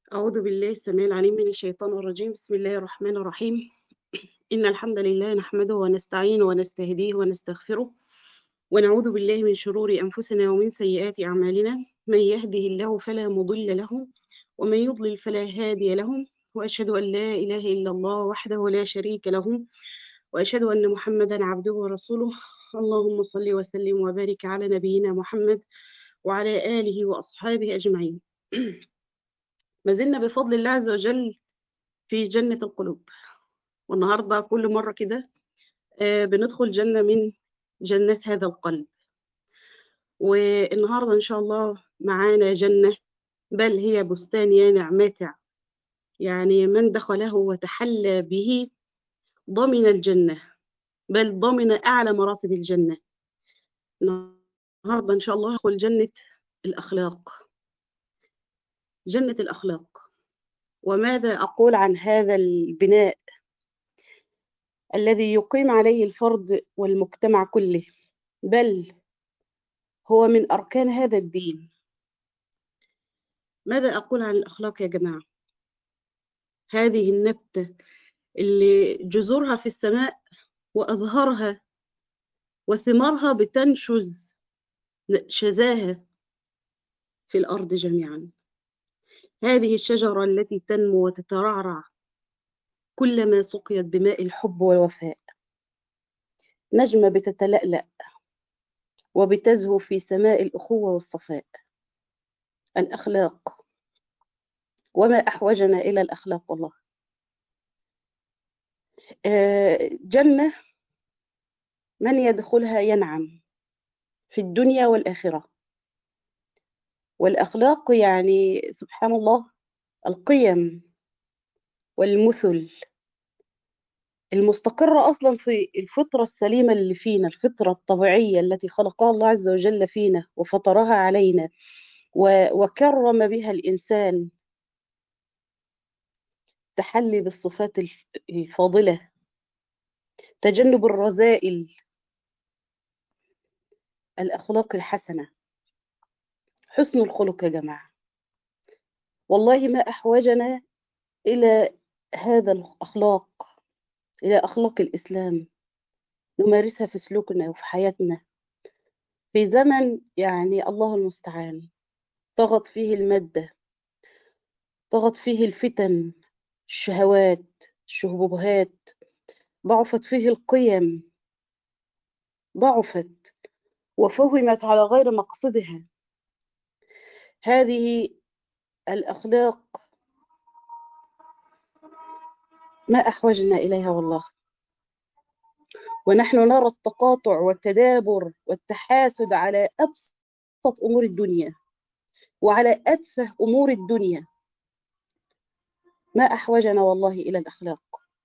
أعوذ بالله السميع العليم من الشيطان الرجيم بسم الله الرحمن الرحيم إن الحمد لله نحمده ونستعينه ونستهديه ونستغفره ونعوذ بالله من شرور أنفسنا ومن سيئات أعمالنا من يهده الله فلا مضل له ومن يضلل فلا هادي له وأشهد أن لا إله إلا الله وحده لا شريك له وأشهد أن محمدا عبده ورسوله اللهم صل وسلم وبارك على نبينا محمد وعلى آله وأصحابه أجمعين ما زلنا بفضل الله عز وجل في جنة القلوب والنهاردة كل مرة كده آه، بندخل جنة من جنات هذا القلب والنهاردة إن شاء الله معانا جنة بل هي بستان يانع ماتع يعني من دخله وتحلى به ضمن الجنة بل ضمن أعلى مراتب الجنة النهاردة إن شاء الله ندخل جنة الأخلاق جنة الأخلاق وماذا أقول عن هذا البناء الذي يقيم عليه الفرد والمجتمع كله بل هو من أركان هذا الدين ماذا أقول عن الأخلاق يا جماعة هذه النبتة اللي جذورها في السماء وأزهارها وثمارها بتنشز شذاها في الأرض جميعا هذه الشجرة التي تنمو وتترعرع كلما سقيت بماء الحب والوفاء نجمة بتتلألأ وبتزهو في سماء الأخوة والصفاء الأخلاق وما أحوجنا إلى الأخلاق والله آه، جنة من يدخلها ينعم في الدنيا والآخرة والأخلاق يعني سبحان الله القيم والمثل المستقرة أصلا في الفطرة السليمة اللي فينا الفطرة الطبيعية التي خلقها الله عز وجل فينا وفطرها علينا و- وكرم بها الإنسان تحلي بالصفات الف- الفاضلة تجنب الرذائل الأخلاق الحسنة حسن الخلق يا جماعة والله ما أحوجنا إلى هذا الأخلاق إلى أخلاق الإسلام نمارسها في سلوكنا وفي حياتنا في زمن يعني الله المستعان طغت فيه المادة طغت فيه الفتن الشهوات الشهبهات ضعفت فيه القيم ضعفت وفهمت على غير مقصدها هذه الأخلاق ما أحوجنا إليها والله ونحن نرى التقاطع والتدابر والتحاسد على أبسط أمور الدنيا وعلى أتفه أمور الدنيا ما أحوجنا والله إلى الأخلاق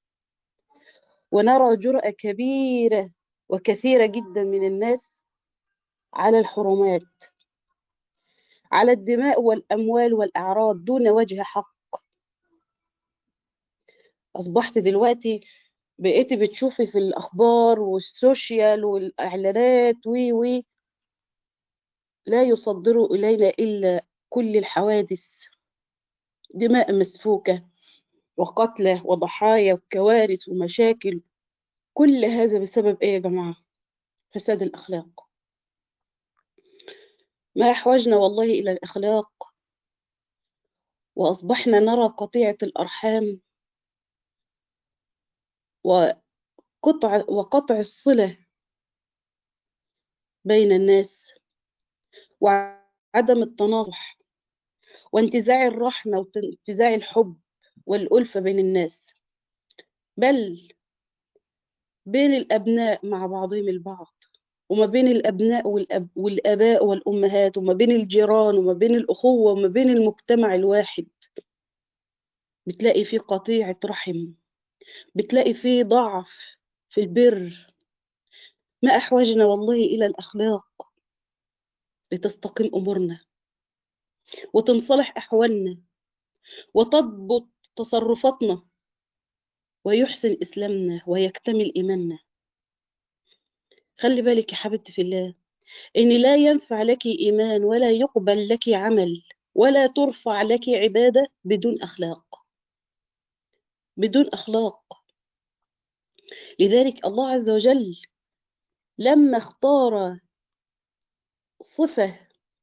ونرى جرأة كبيرة وكثيرة جدا من الناس على الحرمات على الدماء والأموال والأعراض دون وجه حق أصبحت دلوقتي بقيتي بتشوفي في الأخبار والسوشيال والإعلانات وي وي لا يصدروا إلينا إلا كل الحوادث دماء مسفوكة وقتلى وضحايا وكوارث ومشاكل كل هذا بسبب إيه يا جماعة؟ فساد الأخلاق ما أحوجنا والله إلى الأخلاق وأصبحنا نرى قطيعة الأرحام وقطع وقطع الصلة بين الناس وعدم التناصح وانتزاع الرحمة وانتزاع الحب والألفة بين الناس بل بين الأبناء مع بعضهم البعض وما بين الأبناء والأب والآباء والأمهات وما بين الجيران وما بين الأخوة وما بين المجتمع الواحد بتلاقي فيه قطيعة رحم بتلاقي فيه ضعف في البر ما أحوجنا والله إلى الأخلاق لتستقيم أمورنا وتنصلح أحوالنا وتضبط تصرفاتنا ويحسن إسلامنا ويكتمل إيماننا خلي بالك يا حبيبتي في الله إن لا ينفع لك إيمان ولا يقبل لك عمل ولا ترفع لك عبادة بدون أخلاق بدون أخلاق لذلك الله عز وجل لما اختار صفة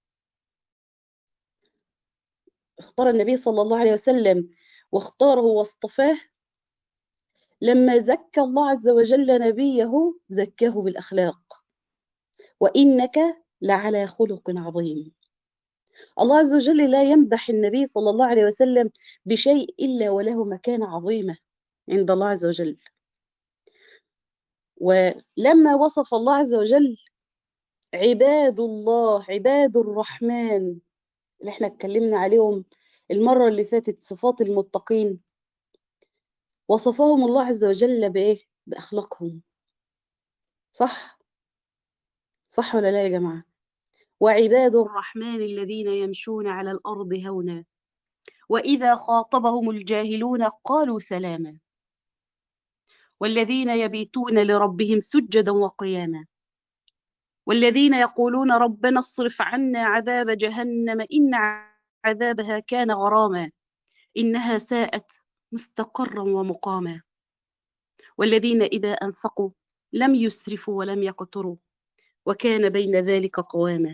اختار النبي صلى الله عليه وسلم واختاره واصطفاه لما زكى الله عز وجل نبيه زكاه بالأخلاق وإنك لعلى خلق عظيم الله عز وجل لا يمدح النبي صلى الله عليه وسلم بشيء إلا وله مكانة عظيمة عند الله عز وجل ولما وصف الله عز وجل عباد الله عباد الرحمن اللي احنا اتكلمنا عليهم المرة اللي فاتت صفات المتقين وصفهم الله عز وجل بإيه؟ بأخلاقهم صح؟ صح ولا لا يا جماعة؟ وعباد الرحمن الذين يمشون على الأرض هونا وإذا خاطبهم الجاهلون قالوا سلاما والذين يبيتون لربهم سجدا وقياما والذين يقولون ربنا اصرف عنا عذاب جهنم إن عذابها كان غراما إنها ساءت مستقرا ومقاما والذين إذا أنفقوا لم يسرفوا ولم يقتروا وكان بين ذلك قواما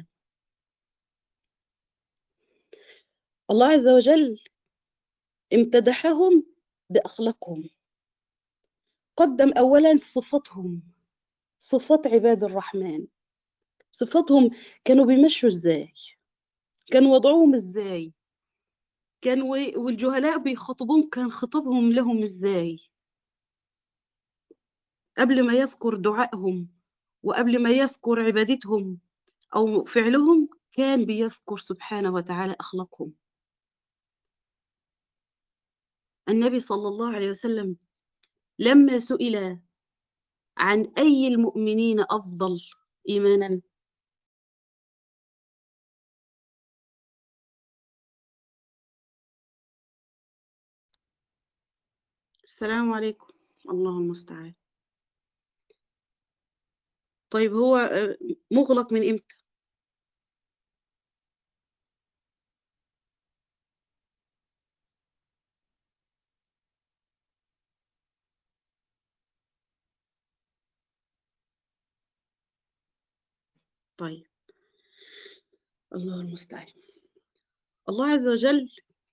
الله عز وجل امتدحهم بأخلاقهم قدم أولا صفتهم صفات عباد الرحمن صفاتهم كانوا بيمشوا ازاي كان وضعهم ازاي كان والجهلاء بيخاطبون كان خطابهم لهم ازاي قبل ما يذكر دعائهم وقبل ما يذكر عبادتهم او فعلهم كان بيذكر سبحانه وتعالى اخلاقهم النبي صلى الله عليه وسلم لما سئل عن اي المؤمنين افضل ايمانا السلام عليكم الله المستعان طيب هو مغلق من امتى طيب الله المستعان الله عز وجل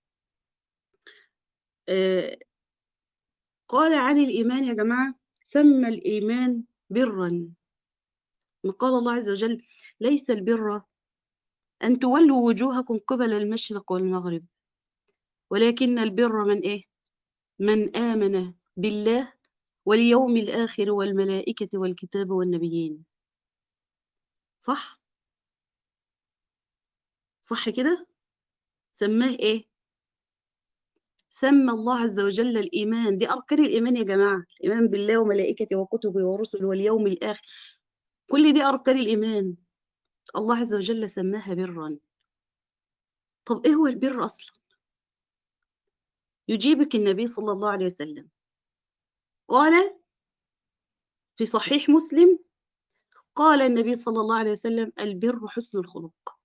آه قال عن الإيمان يا جماعة سمى الإيمان برا ما قال الله عز وجل ليس البر أن تولوا وجوهكم قبل المشرق والمغرب ولكن البر من إيه من آمن بالله واليوم الآخر والملائكة والكتاب والنبيين صح صح كده سماه إيه سمى الله عز وجل الإيمان دي أركان الإيمان يا جماعة الإيمان بالله وملائكته وكتبه ورسله واليوم الآخر كل دي أركان الإيمان الله عز وجل سماها برا طب إيه هو البر أصلا يجيبك النبي صلى الله عليه وسلم قال في صحيح مسلم قال النبي صلى الله عليه وسلم البر حسن الخلق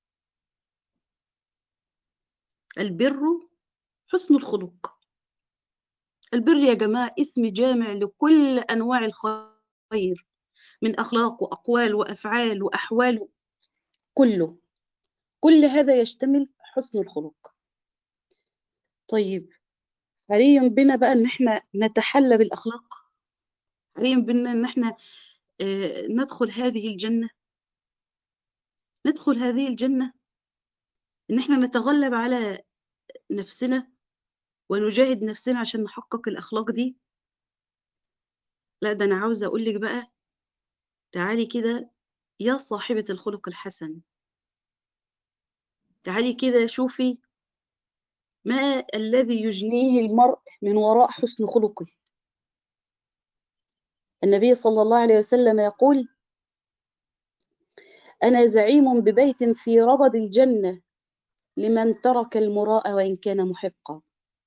البر حسن الخلق البر يا جماعة اسم جامع لكل أنواع الخير من أخلاق وأقوال وأفعال وأحوال كله كل هذا يشتمل حسن الخلق طيب علي بنا بقى ان احنا نتحلى بالأخلاق علي بنا ان احنا اه ندخل هذه الجنة ندخل هذه الجنة ان احنا نتغلب على نفسنا ونجاهد نفسنا عشان نحقق الأخلاق دي لا ده أنا عاوزة أقول لك بقى تعالي كده يا صاحبة الخلق الحسن تعالي كده شوفي ما الذي يجنيه المرء من وراء حسن خلقه النبي صلى الله عليه وسلم يقول أنا زعيم ببيت في ربض الجنة لمن ترك المراء وإن كان محقا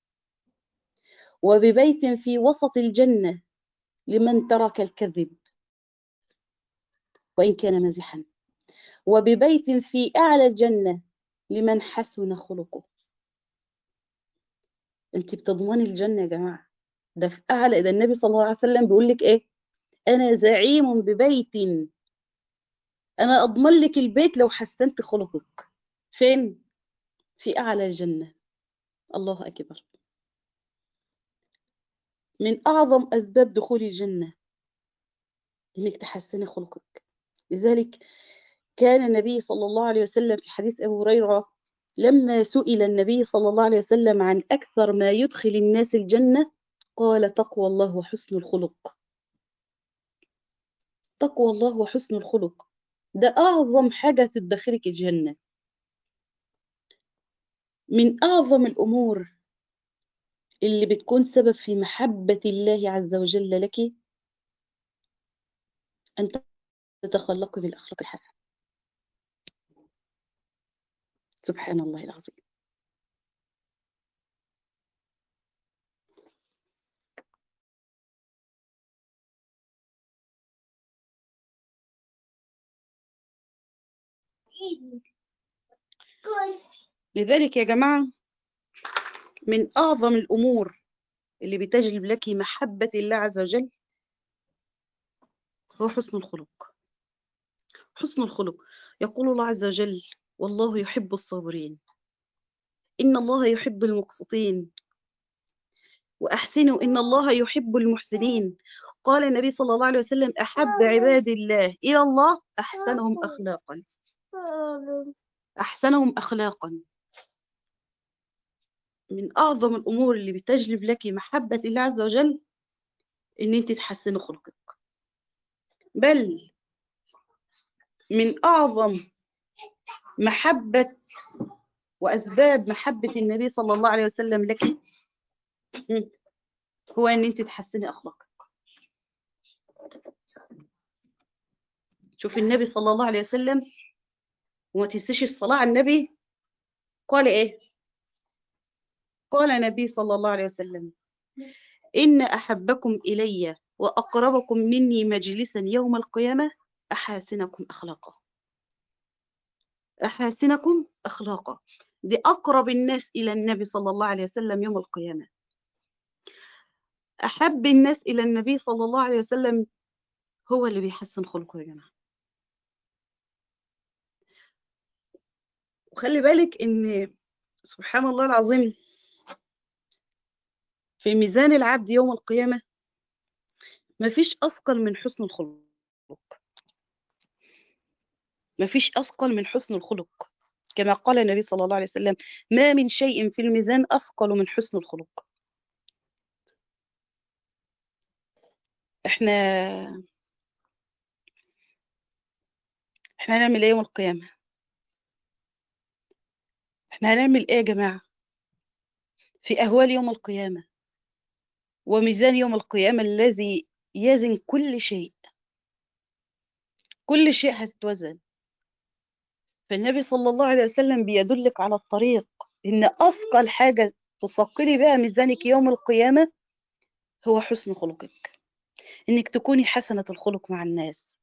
وببيت في وسط الجنة لمن ترك الكذب وإن كان مزحا وببيت في أعلى الجنة لمن حسن خلقه انت بتضمني الجنة يا جماعة ده في أعلى ده النبي صلى الله عليه وسلم بيقول لك إيه أنا زعيم ببيت أنا أضمن لك البيت لو حسنت خلقك فين في أعلى الجنة الله أكبر من أعظم أسباب دخول الجنة إنك تحسني خلقك لذلك كان النبي صلى الله عليه وسلم في حديث أبو هريرة لما سئل النبي صلى الله عليه وسلم عن أكثر ما يدخل الناس الجنة قال تقوى الله وحسن الخلق تقوى الله وحسن الخلق ده أعظم حاجة تدخلك الجنة من أعظم الأمور اللي بتكون سبب في محبة الله عز وجل لك أن تتخلقي بالأخلاق الحسنة سبحان الله العظيم لذلك يا جماعة من أعظم الأمور اللي بتجلب لك محبة الله عز وجل هو حسن الخلق حسن الخلق يقول الله عز وجل والله يحب الصابرين إن الله يحب المقسطين وأحسنوا إن الله يحب المحسنين قال النبي صلى الله عليه وسلم أحب عباد الله إلى الله أحسنهم أخلاقا أحسنهم أخلاقا من أعظم الأمور اللي بتجلب لك محبة الله عز وجل إن أنت تحسن خلقك بل من أعظم محبة وأسباب محبة النبي صلى الله عليه وسلم لك هو أن أنت تحسني أخلاقك شوف النبي صلى الله عليه وسلم وما تنسيش الصلاة على النبي قال إيه قال النبي صلى الله عليه وسلم إن أحبكم إلي وأقربكم مني مجلسا يوم القيامة أحاسنكم أخلاقا أحاسنكم أخلاقا دي أقرب الناس إلى النبي صلى الله عليه وسلم يوم القيامة أحب الناس إلى النبي صلى الله عليه وسلم هو اللي بيحسن خلقه يا جماعة وخلي بالك إن سبحان الله العظيم في ميزان العبد يوم القيامة مفيش أثقل من حسن الخلق مفيش أثقل من حسن الخلق كما قال النبي صلى الله عليه وسلم ما من شيء في الميزان أثقل من حسن الخلق احنا احنا هنعمل ايه يوم القيامة احنا هنعمل ايه يا جماعة في أهوال يوم القيامة وميزان يوم القيامة الذي يزن كل شيء كل شيء هتتوزن فالنبي صلى الله عليه وسلم بيدلك على الطريق إن أثقل حاجة تثقلي بها ميزانك يوم القيامة هو حسن خلقك إنك تكوني حسنة الخلق مع الناس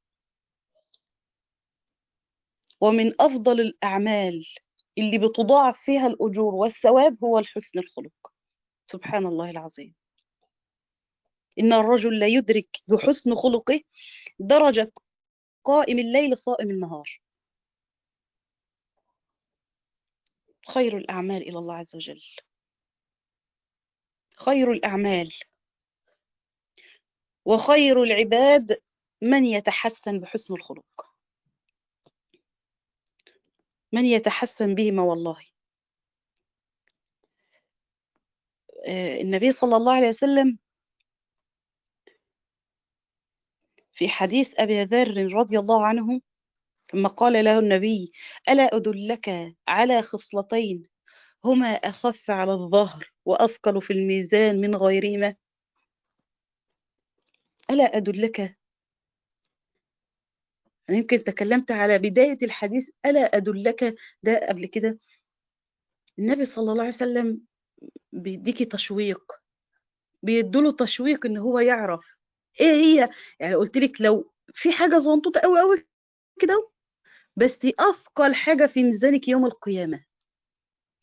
ومن أفضل الأعمال اللي بتضاعف فيها الأجور والثواب هو الحسن الخلق سبحان الله العظيم إن الرجل لا يدرك بحسن خلقه درجة قائم الليل صائم النهار خير الأعمال إلى الله عز وجل خير الأعمال وخير العباد من يتحسن بحسن الخلق من يتحسن بهما والله النبي صلى الله عليه وسلم في حديث أبي ذر رضي الله عنه ثم قال له النبي ألا أدلك على خصلتين هما أخف على الظهر وأثقل في الميزان من غيرهما ألا أدلك أنا يمكن تكلمت على بداية الحديث ألا أدلك ده قبل كده النبي صلى الله عليه وسلم بيديكي تشويق بيدوله تشويق ان هو يعرف ايه هي يعني قلت لك لو في حاجه صغنطوطه قوي قوي كده بس اثقل حاجه في ميزانك يوم القيامه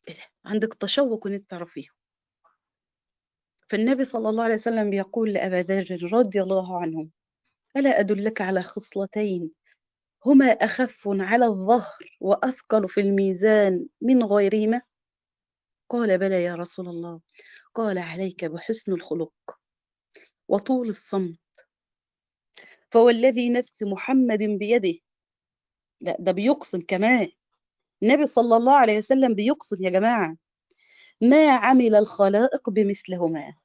إيه ده؟ عندك تشوق إن أنت تعرفيهم فالنبي صلى الله عليه وسلم بيقول لأبا ذر رضي الله عنه ألا أدلك على خصلتين هما أخف على الظهر وأثقل في الميزان من غيرهما قال بلى يا رسول الله قال عليك بحسن الخلق وطول الصمت فوالذي نفس محمد بيده لا ده بيقسم كمان النبي صلى الله عليه وسلم بيقسم يا جماعة ما عمل الخلائق بمثلهما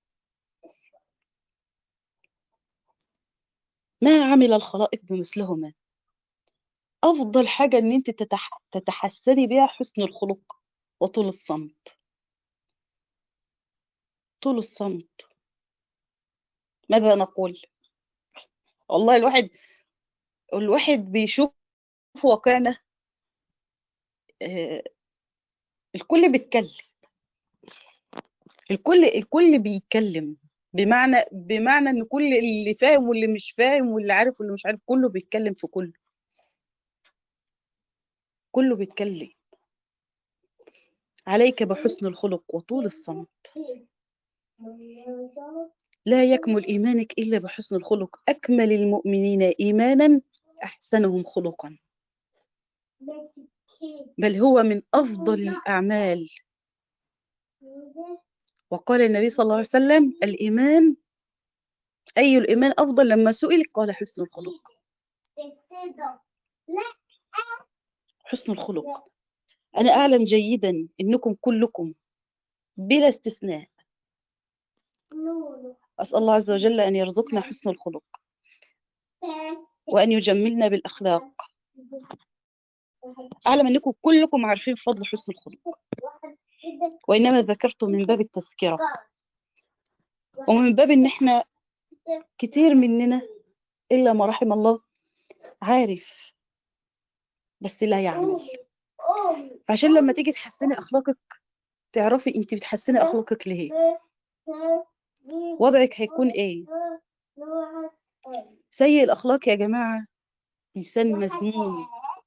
ما عمل الخلائق بمثلهما أفضل حاجة إن أنت تتح... تتحسني بها حسن الخلق وطول الصمت طول الصمت ماذا نقول والله الواحد الواحد بيشوف واقعنا آه، الكل بيتكلم الكل الكل بيتكلم بمعنى بمعنى ان كل اللي فاهم واللي مش فاهم واللي عارف واللي مش عارف كله بيتكلم في كله كله بيتكلم عليك بحسن الخلق وطول الصمت لا يكمل إيمانك إلا بحسن الخلق أكمل المؤمنين إيمانا أحسنهم خلقا بل هو من أفضل الأعمال وقال النبي صلى الله عليه وسلم الإيمان أي الإيمان أفضل لما سئل قال حسن الخلق حسن الخلق أنا أعلم جيدا أنكم كلكم بلا استثناء أسأل الله عز وجل أن يرزقنا حسن الخلق وأن يجملنا بالأخلاق أعلم أنكم كلكم عارفين فضل حسن الخلق وإنما ذكرته من باب التذكرة ومن باب إن إحنا كتير مننا إلا ما رحم الله عارف بس لا يعمل عشان لما تيجي تحسني أخلاقك تعرفي أنت بتحسني أخلاقك ليه وضعك هيكون إيه سيء الأخلاق يا جماعة إنسان مذموم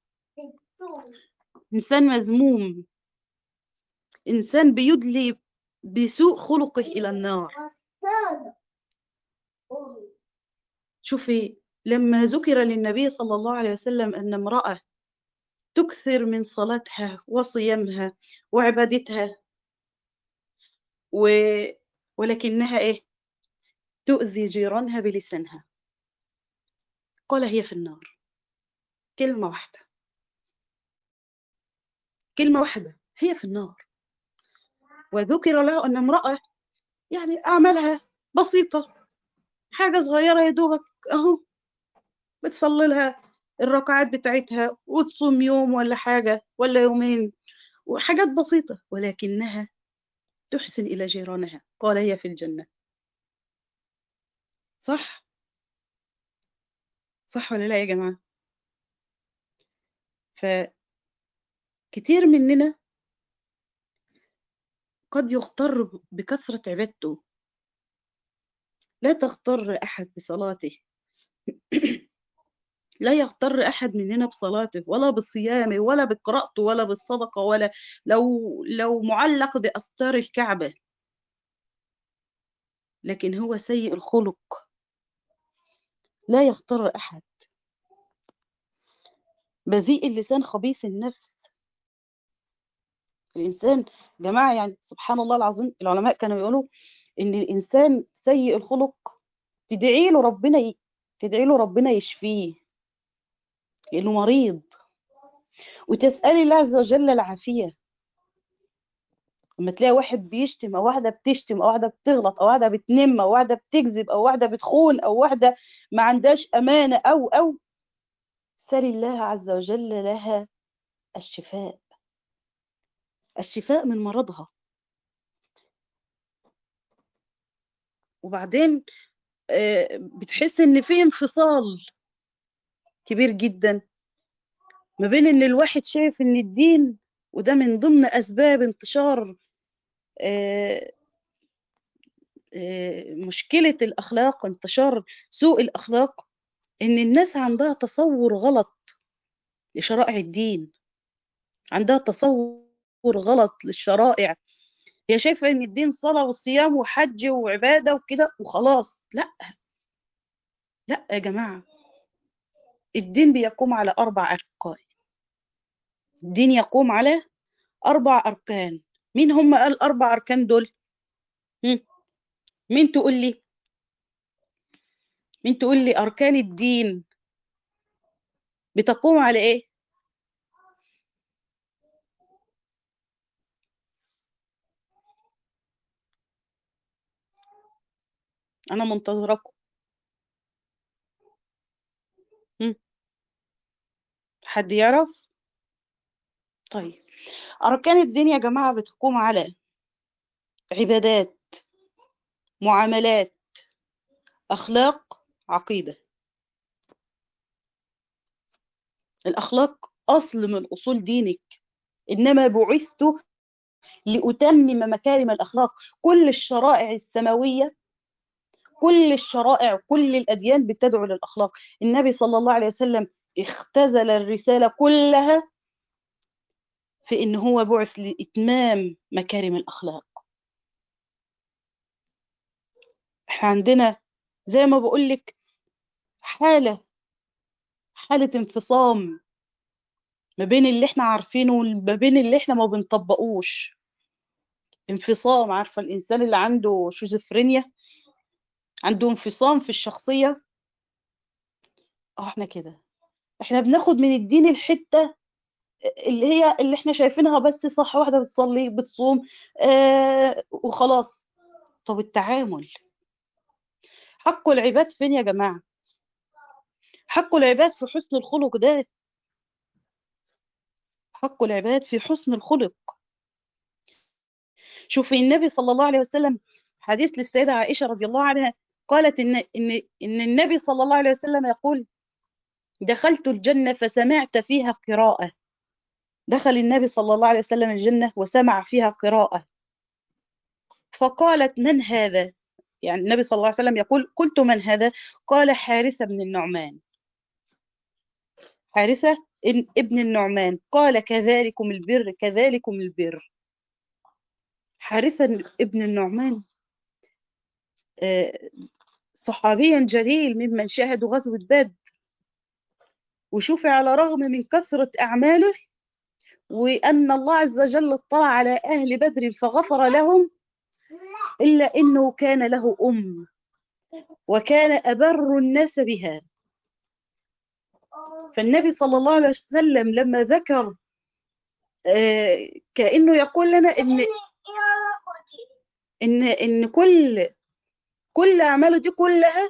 إنسان مذموم إنسان بيدلي بسوء خلقه إلى النار شوفي لما ذكر للنبي صلى الله عليه وسلم أن امرأة تكثر من صلاتها وصيامها وعبادتها و... ولكنها إيه تؤذي جيرانها بلسانها قال هي في النار كلمة واحدة كلمة واحدة هي في النار وذكر له أن امرأة يعني أعمالها بسيطة حاجة صغيرة يا دوبك أهو بتصلي لها الركعات بتاعتها وتصوم يوم ولا حاجة ولا يومين وحاجات بسيطة ولكنها تحسن إلى جيرانها قال هي في الجنة صح صح ولا لا يا جماعة فكتير مننا قد يغتر بكثرة عبادته لا تغتر أحد بصلاته لا يغتر أحد مننا بصلاته ولا بصيامه ولا بقراءته ولا بالصدقة ولا لو لو معلق بأستار الكعبة لكن هو سيء الخلق لا يغتر أحد بذيء اللسان خبيث النفس الإنسان جماعة يعني سبحان الله العظيم العلماء كانوا يقولوا إن الإنسان سيء الخلق تدعي له ربنا ي... تدعي له ربنا يشفيه لأنه مريض وتسألي الله عز وجل العافية لما تلاقي واحد بيشتم أو واحدة بتشتم أو واحدة بتغلط أو واحدة بتنم أو واحدة بتكذب أو واحدة بتخون أو واحدة ما عندهاش أمانة أو أو سألي الله عز وجل لها الشفاء الشفاء من مرضها وبعدين بتحس ان في انفصال كبير جدا ما بين ان الواحد شايف ان الدين وده من ضمن اسباب انتشار مشكلة الاخلاق انتشار سوء الاخلاق ان الناس عندها تصور غلط لشرائع الدين عندها تصور غلط للشرائع هي شايفة ان الدين صلاة وصيام وحج وعبادة وكده وخلاص لا لا يا جماعة الدين بيقوم على أربع أركان الدين يقوم على أربع أركان مين هم الأربع أركان دول هم؟ مين تقول لي مين تقول لي أركان الدين بتقوم على إيه أنا منتظركم هم؟ حد يعرف طيب أركان الدين يا جماعة بتقوم على عبادات معاملات أخلاق عقيدة الأخلاق أصل من أصول دينك إنما بعثت لأتمم مكارم الأخلاق كل الشرائع السماوية كل الشرائع كل الأديان بتدعو للأخلاق النبي صلى الله عليه وسلم اختزل الرسالة كلها في إن هو بعث لإتمام مكارم الأخلاق احنا عندنا زي ما بقولك حالة حالة انفصام ما بين اللي احنا عارفينه وما بين اللي احنا ما بنطبقوش انفصام عارفة الإنسان اللي عنده شيزوفرينيا عنده انفصام في الشخصية اه احنا كده احنا بناخد من الدين الحتة اللي هي اللي احنا شايفينها بس صح واحدة بتصلي بتصوم آه وخلاص طب التعامل حق العباد فين يا جماعة حق العباد في حسن الخلق ده حق العباد في حسن الخلق شوفي النبي صلى الله عليه وسلم حديث للسيدة عائشة رضي الله عنها قالت إن, إن, إن النبي صلى الله عليه وسلم يقول دخلت الجنة فسمعت فيها قراءة دخل النبي صلى الله عليه وسلم الجنة وسمع فيها قراءة فقالت من هذا يعني النبي صلى الله عليه وسلم يقول قلت من هذا قال حارثة بن النعمان حارثة ابن النعمان قال كذلكم البر كذلكم البر حارثة ابن النعمان صحابيا جليل ممن شاهدوا غزوة بدر وشوفي على رغم من كثرة أعماله وأن الله عز وجل اطلع على أهل بدر فغفر لهم إلا أنه كان له أم وكان أبر الناس بها فالنبي صلى الله عليه وسلم لما ذكر كأنه يقول لنا إن إن إن كل كل أعماله دي كلها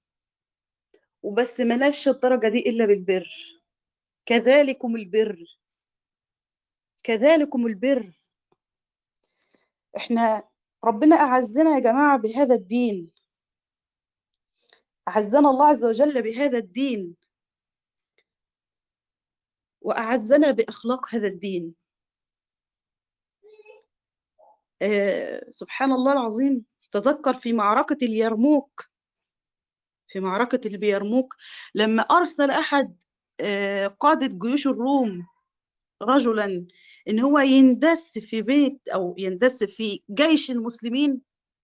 وبس ملاش الدرجة دي إلا بالبر كذلكم البر كذلكم البر احنا ربنا أعزنا يا جماعة بهذا الدين أعزنا الله عز وجل بهذا الدين وأعزنا بأخلاق هذا الدين آه سبحان الله العظيم تذكر في معركة اليرموك في معركة اليرموك لما أرسل أحد آه قادة جيوش الروم رجلا إن هو يندس في بيت أو يندس في جيش المسلمين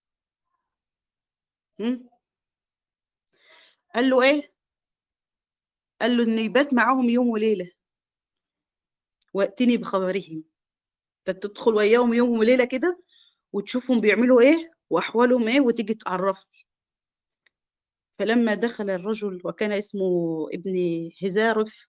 قال له إيه؟ قال له إن يبات معاهم يوم وليلة واتني بخبرهم فتدخل وياهم يوم وليلة كده وتشوفهم بيعملوا إيه وأحوالهم إيه وتيجي تعرفني فلما دخل الرجل وكان اسمه ابن هزارف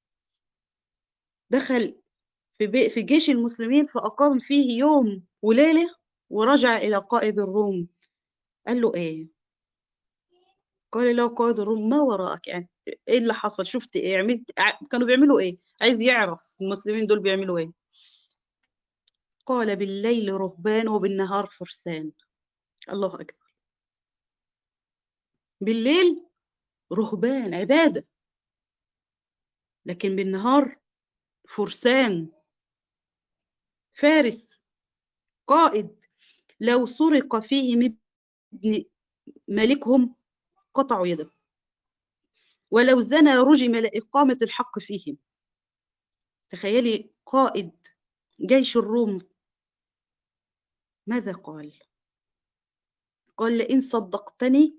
دخل في, بي في جيش المسلمين فأقام فيه يوم وليلة ورجع إلى قائد الروم قال له إيه قال له قائد الروم ما وراءك يعني إيه اللي حصل شفت إيه عملت كانوا بيعملوا إيه عايز يعرف المسلمين دول بيعملوا إيه قال بالليل رهبان وبالنهار فرسان الله أكبر بالليل رهبان عبادة لكن بالنهار فرسان فارس قائد لو سرق فيهم ابن ملكهم قطعوا يده ولو زنى رجم لإقامة الحق فيهم تخيلي قائد جيش الروم ماذا قال قال لئن صدقتني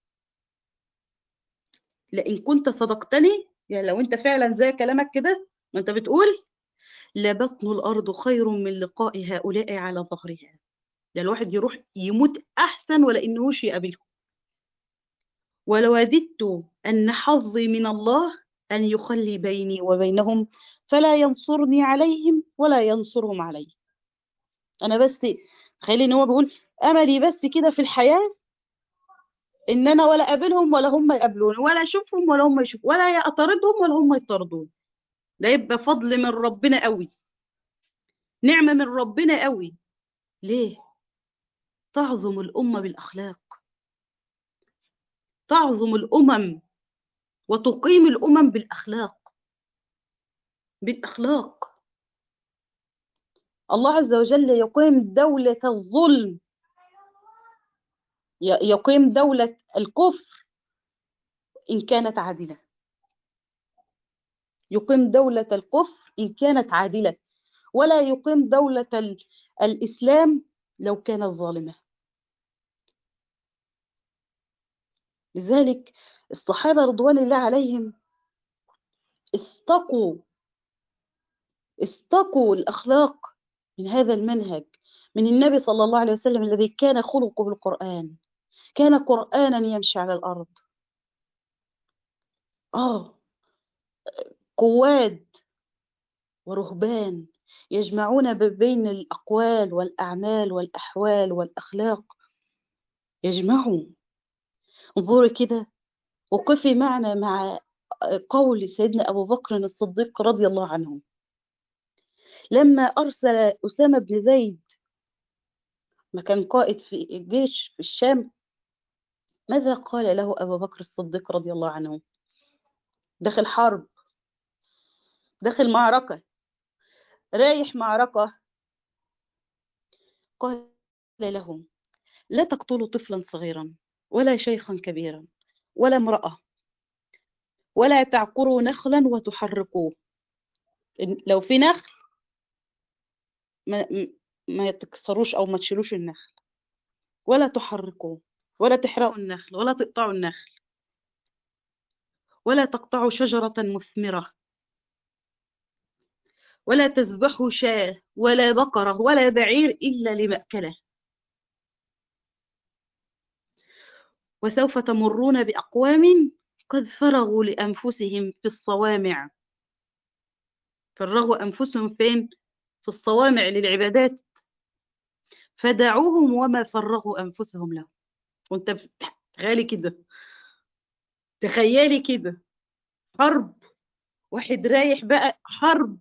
لئن كنت صدقتني يعني لو انت فعلا زي كلامك كده ما انت بتقول لبطن الارض خير من لقاء هؤلاء على ظهرها ده الواحد يروح يموت احسن ولا انهوش يقابلهم ولو وددت ان حظي من الله ان يخلي بيني وبينهم فلا ينصرني عليهم ولا ينصرهم علي انا بس تخيلي ان هو بيقول املي بس كده في الحياه ان انا ولا اقابلهم ولا هم يقابلوني ولا اشوفهم ولا هم يشوفوا ولا اطاردهم ولا هم يطاردوني ده يبقى فضل من ربنا قوي نعمه من ربنا قوي ليه تعظم الامه بالاخلاق تعظم الامم وتقيم الامم بالاخلاق بالاخلاق الله عز وجل يقيم دوله الظلم يقيم دوله الكفر ان كانت عادله يقيم دولة الكفر إن كانت عادلة ولا يقيم دولة الإسلام لو كانت ظالمة لذلك الصحابة رضوان الله عليهم استقوا استقوا الأخلاق من هذا المنهج من النبي صلى الله عليه وسلم الذي كان خلقه بالقرآن كان قرآنا يمشي على الأرض آه قواد ورهبان يجمعون بين الأقوال والأعمال والأحوال والأخلاق يجمعوا انظري كده وقفي معنا مع قول سيدنا أبو بكر الصديق رضي الله عنه لما أرسل أسامة بن زيد ما كان قائد في الجيش في الشام ماذا قال له أبو بكر الصديق رضي الله عنه دخل حرب داخل معركة رايح معركة قال لهم لا تقتلوا طفلا صغيرا ولا شيخا كبيرا ولا امرأة ولا تعقروا نخلا وتحرقوه لو في نخل ما, ما تكسروش أو ما تشيلوش النخل ولا تحرقوه ولا تحرقوا النخل ولا تقطعوا النخل ولا تقطعوا شجرة مثمرة ولا تذبحوا شاة ولا بقرة ولا بعير إلا لمأكله وسوف تمرون بأقوام قد فرغوا لأنفسهم في الصوامع فرغوا أنفسهم فين؟ في الصوامع للعبادات فدعوهم وما فرغوا أنفسهم له وانت تخيلي كده تخيلي كده حرب واحد رايح بقى حرب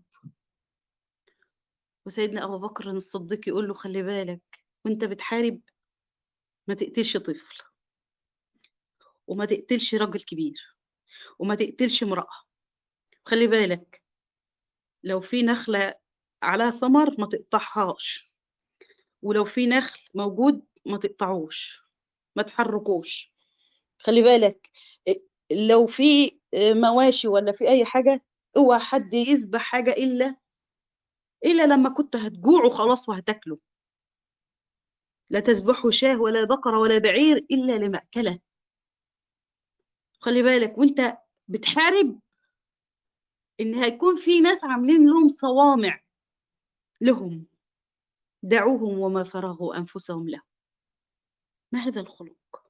وسيدنا أبو بكر الصديق يقول له خلي بالك وانت بتحارب ما تقتلش طفل وما تقتلش راجل كبير وما تقتلش امرأة خلي بالك لو في نخلة على ثمر ما تقطعهاش ولو في نخل موجود ما تقطعوش ما تحركوش خلي بالك لو في مواشي ولا في اي حاجة اوعى حد يذبح حاجة الا الا لما كنت هتجوعوا خلاص وهتاكلوا لا تذبحوا شاه ولا بقرة ولا بعير الا لمأكله خلي بالك وانت بتحارب ان هيكون في ناس عاملين لهم صوامع لهم دعوهم وما فرغوا انفسهم له ما هذا الخلق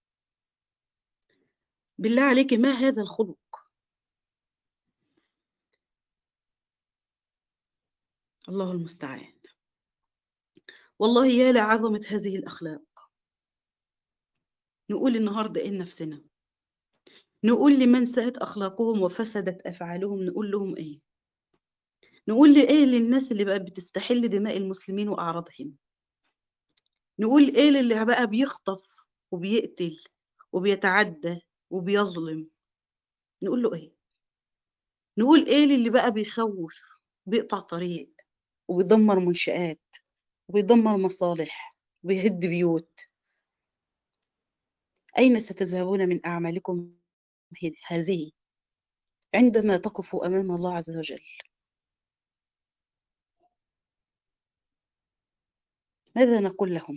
بالله عليك ما هذا الخلق الله المستعان والله يا لعظمة هذه الأخلاق نقول النهاردة إيه نفسنا نقول لمن ساءت أخلاقهم وفسدت أفعالهم نقول لهم إيه نقول لإيه للناس اللي بقى بتستحل دماء المسلمين وأعراضهم نقول إيه للي بقى بيخطف وبيقتل وبيتعدى وبيظلم نقول له إيه نقول إيه للي بقى بيخوف بيقطع طريق وبيدمر منشآت وبيدمر مصالح وبيهد بيوت أين ستذهبون من أعمالكم هذه عندما تقفوا أمام الله عز وجل ماذا نقول لهم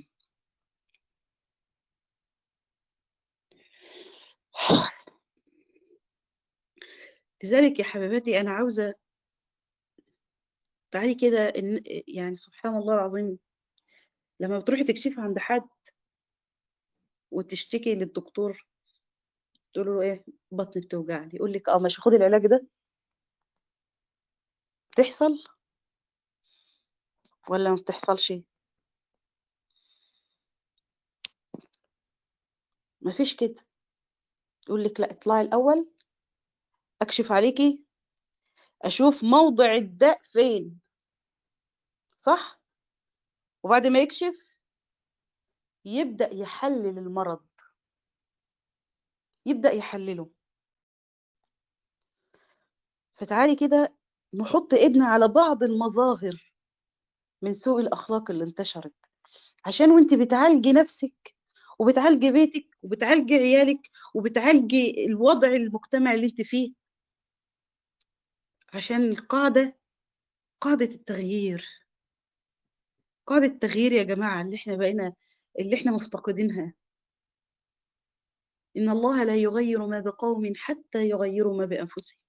لذلك يا حبيباتي أنا عاوزة تعالي كده إن يعني سبحان الله العظيم لما بتروحي تكشفي عند حد وتشتكي للدكتور تقول له ايه بطني بتوجعني يقول لك اه ماشي خدي العلاج ده بتحصل ولا ما بتحصلش مفيش كده يقول لك لا اطلعي الاول اكشف عليكي اشوف موضع الداء فين صح وبعد ما يكشف يبدأ يحلل المرض يبدأ يحلله فتعالي كده نحط ايدنا على بعض المظاهر من سوء الأخلاق اللي انتشرت عشان وانت بتعالجي نفسك وبتعالجي بيتك وبتعالجي عيالك وبتعالجي الوضع المجتمع اللي انت فيه عشان القاعدة قاعدة التغيير قاعدة التغيير يا جماعة اللي احنا بقينا اللي احنا مفتقدينها إن الله لا يغير ما بقوم حتى يغيروا ما بأنفسهم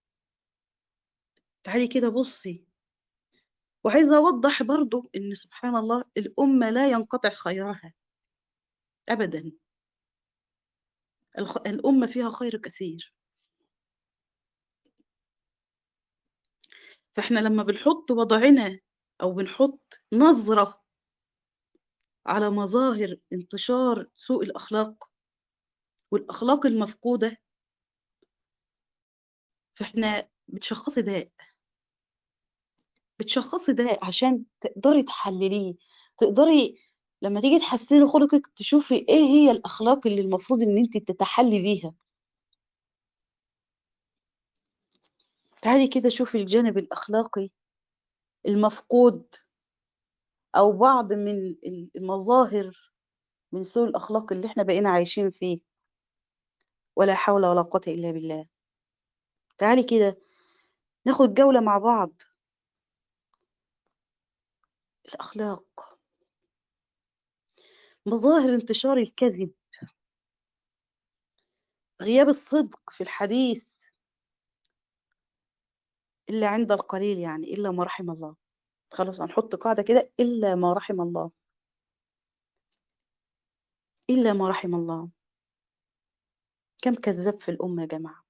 تعالي كده بصي وعايزة أوضح برضو إن سبحان الله الأمة لا ينقطع خيرها أبدا الخ... الأمة فيها خير كثير فإحنا لما بنحط وضعنا أو بنحط نظرة على مظاهر انتشار سوء الأخلاق والأخلاق المفقودة فإحنا بتشخصي داء بتشخصي داء عشان تقدري تحلليه تقدري لما تيجي تحسني خلقك تشوفي ايه هي الأخلاق اللي المفروض ان انت تتحلي بيها تعالي كده شوفي الجانب الأخلاقي المفقود أو بعض من المظاهر من سوء الأخلاق اللي احنا بقينا عايشين فيه ولا حول ولا قوة إلا بالله تعالي كده ناخد جولة مع بعض الأخلاق مظاهر انتشار الكذب غياب الصدق في الحديث إلا عند القليل يعني إلا ما رحم الله خلاص هنحط قاعدة كده إلا ما رحم الله إلا ما رحم الله كم كذاب في الأمة يا جماعة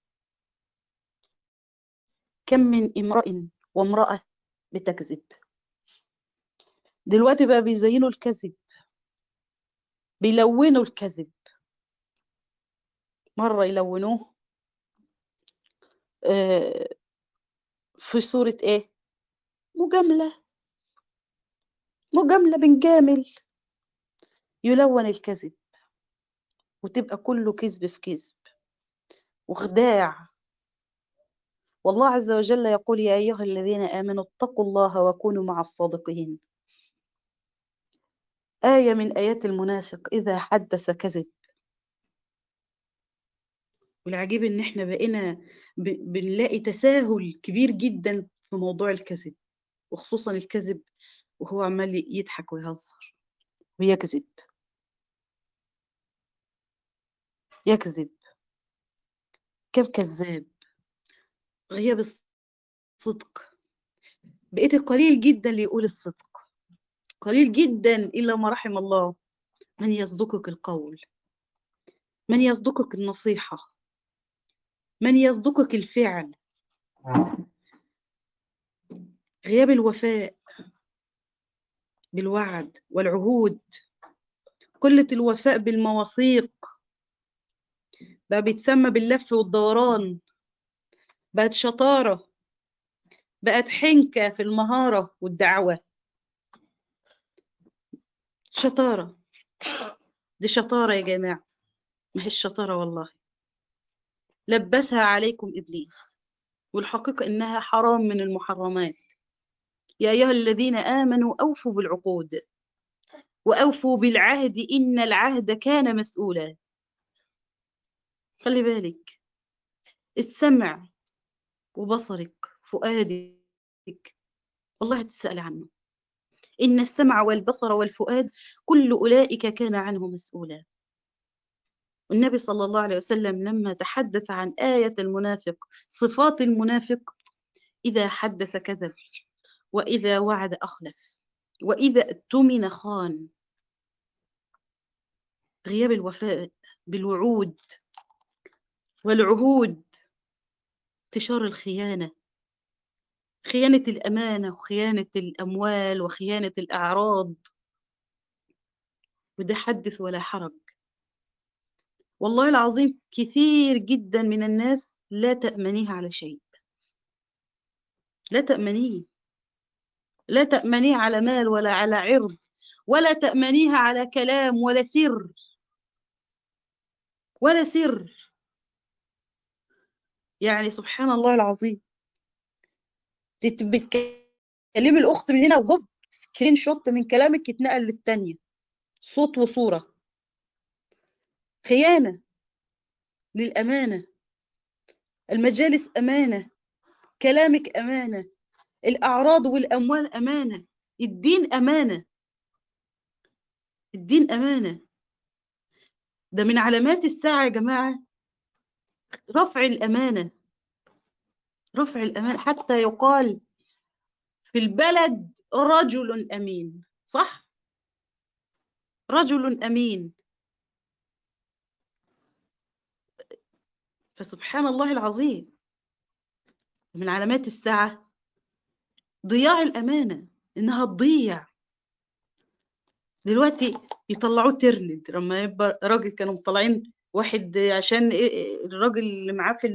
كم من امرأ وامرأة بتكذب دلوقتي بقى بيزينوا الكذب بيلونوا الكذب مرة يلونوه آه في صورة ايه مجاملة مجاملة بنجامل يلون الكذب وتبقى كله كذب في كذب وخداع والله عز وجل يقول يا أيها الذين آمنوا اتقوا الله وكونوا مع الصادقين آية من آيات المنافق إذا حدث كذب والعجيب إن إحنا بقينا ب... بنلاقي تساهل كبير جدا في موضوع الكذب وخصوصا الكذب وهو عمال يضحك ويهزر ويكذب يكذب كم كذاب غياب الصدق بقيت قليل جدا اللي يقول الصدق قليل جدا إلا ما رحم الله من يصدقك القول من يصدقك النصيحة من يصدقك الفعل غياب الوفاء بالوعد والعهود قلة الوفاء بالمواثيق بقى بيتسمى باللف والدوران بقت شطارة بقت حنكة في المهارة والدعوة شطارة دي شطارة يا جماعة ما هي الشطارة والله لبسها عليكم إبليس والحقيقة إنها حرام من المحرمات يا أيها الذين آمنوا أوفوا بالعقود وأوفوا بالعهد إن العهد كان مسؤولا خلي بالك السمع وبصرك فؤادك والله هتسأل عنه إن السمع والبصر والفؤاد كل أولئك كان عنه مسؤولا والنبي صلى الله عليه وسلم لما تحدث عن آية المنافق صفات المنافق إذا حدث كذب وإذا وعد أخلف وإذا اؤتمن خان غياب الوفاء بالوعود والعهود انتشار الخيانة خيانة الأمانة وخيانة الأموال وخيانة الأعراض وده حدث ولا حرج والله العظيم كثير جدا من الناس لا تأمنيه على شيء لا تأمنيه لا تأمنيه على مال ولا على عرض ولا تأمنيها على كلام ولا سر ولا سر يعني سبحان الله العظيم بتكلمي الأخت من هنا وهوب سكرين شوت من كلامك يتنقل للتانية صوت وصورة خيانة للأمانة المجالس أمانة كلامك أمانة الأعراض والأموال أمانة الدين أمانة الدين أمانة ده من علامات الساعة يا جماعة رفع الأمانة رفع الأمانة حتى يقال في البلد رجل أمين صح؟ رجل أمين فسبحان الله العظيم من علامات الساعة ضياع الأمانة إنها تضيع دلوقتي يطلعوه ترند لما يبقى راجل كانوا مطلعين واحد عشان الراجل اللي معاه في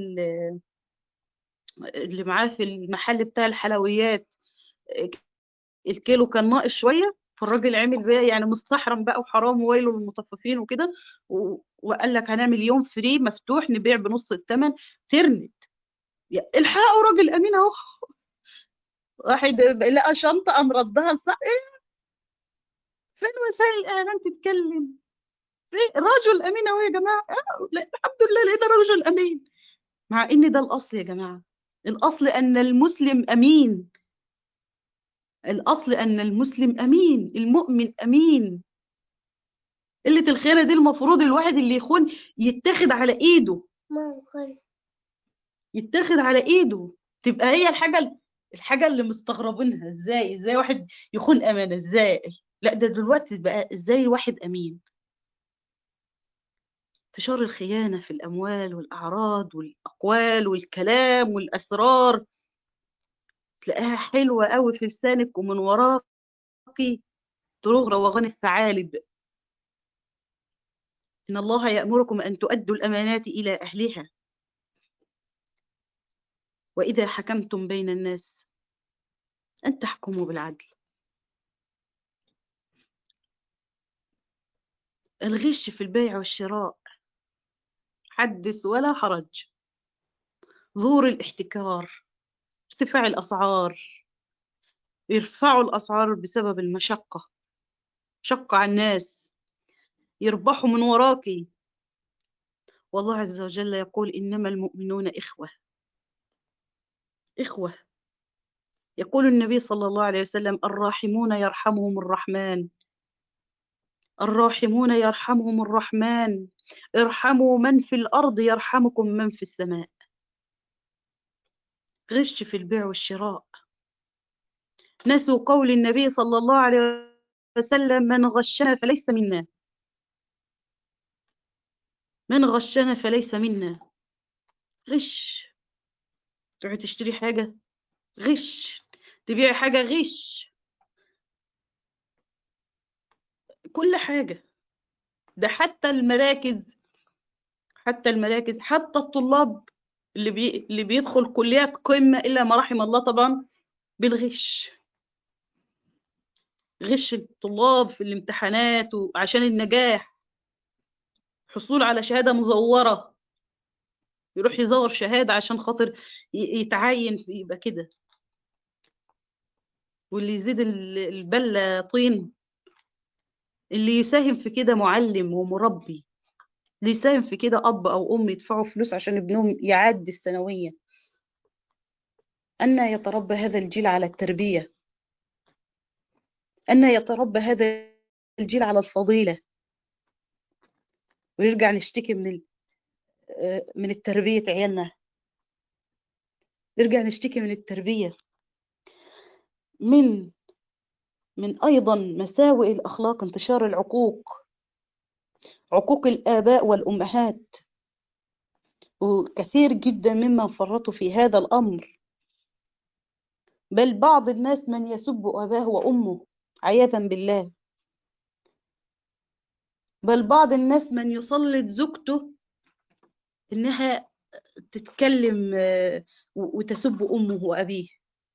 اللي معاه في المحل بتاع الحلويات الكيلو كان ناقص شويه فالراجل عمل بقى يعني مستحرم بقى وحرام وويل للمطففين وكده وقال لك هنعمل يوم فري مفتوح نبيع بنص الثمن ترند الحقوا راجل امين اهو واحد لقى شنطه قام ردها لصاحب ايه فين وسائل الاعلام تتكلم رجل امين اهو يا جماعه آه الحمد لله لقينا رجل امين مع ان ده الاصل يا جماعه الاصل ان المسلم امين الاصل ان المسلم امين المؤمن امين قله الخيانه دي المفروض الواحد اللي يخون يتاخد على ايده يتاخد على ايده تبقى هي الحاجه الحاجه اللي مستغربينها ازاي ازاي واحد يخون امانه ازاي لا ده دلوقتي بقى ازاي واحد امين انتشار الخيانة في الأموال والأعراض والأقوال والكلام والأسرار تلاقيها حلوة قوي في لسانك ومن وراكي طرق روغان الثعالب إن الله يأمركم أن تؤدوا الأمانات إلى أهلها وإذا حكمتم بين الناس أن تحكموا بالعدل الغش في البيع والشراء حدث ولا حرج ظهور الاحتكار ارتفاع الأسعار يرفعوا الأسعار بسبب المشقة شق على الناس يربحوا من وراكي والله عز وجل يقول إنما المؤمنون إخوة إخوة يقول النبي صلى الله عليه وسلم الراحمون يرحمهم الرحمن الراحمون يرحمهم الرحمن ارحموا من في الأرض يرحمكم من في السماء غش في البيع والشراء نسوا قول النبي صلى الله عليه وسلم من غشنا فليس منا من غشنا فليس منا غش تروحي تشتري حاجة غش تبيعي حاجة غش كل حاجة ده حتى المراكز حتى المراكز حتى الطلاب اللي بي... اللي بيدخل كليات قمة إلا ما رحم الله طبعا بالغش غش الطلاب في الامتحانات عشان النجاح حصول على شهادة مزورة يروح يزور شهادة عشان خاطر يتعين يبقى كده واللي يزيد البلة طين اللي يساهم في كده معلم ومربي اللي يساهم في كده أب أو أم يدفعوا فلوس عشان ابنهم يعدي الثانوية أن يتربى هذا الجيل على التربية أن يتربى هذا الجيل على الفضيلة ويرجع نشتكي من ال- آه، من التربية عيالنا نرجع نشتكي من التربية من من أيضا مساوئ الأخلاق انتشار العقوق عقوق الآباء والأمهات وكثير جدا ممن فرطوا في هذا الأمر بل بعض الناس من يسب أباه وأمه عياذا بالله بل بعض الناس من يسلط زوجته إنها تتكلم آه، و- وتسب أمه وأبيه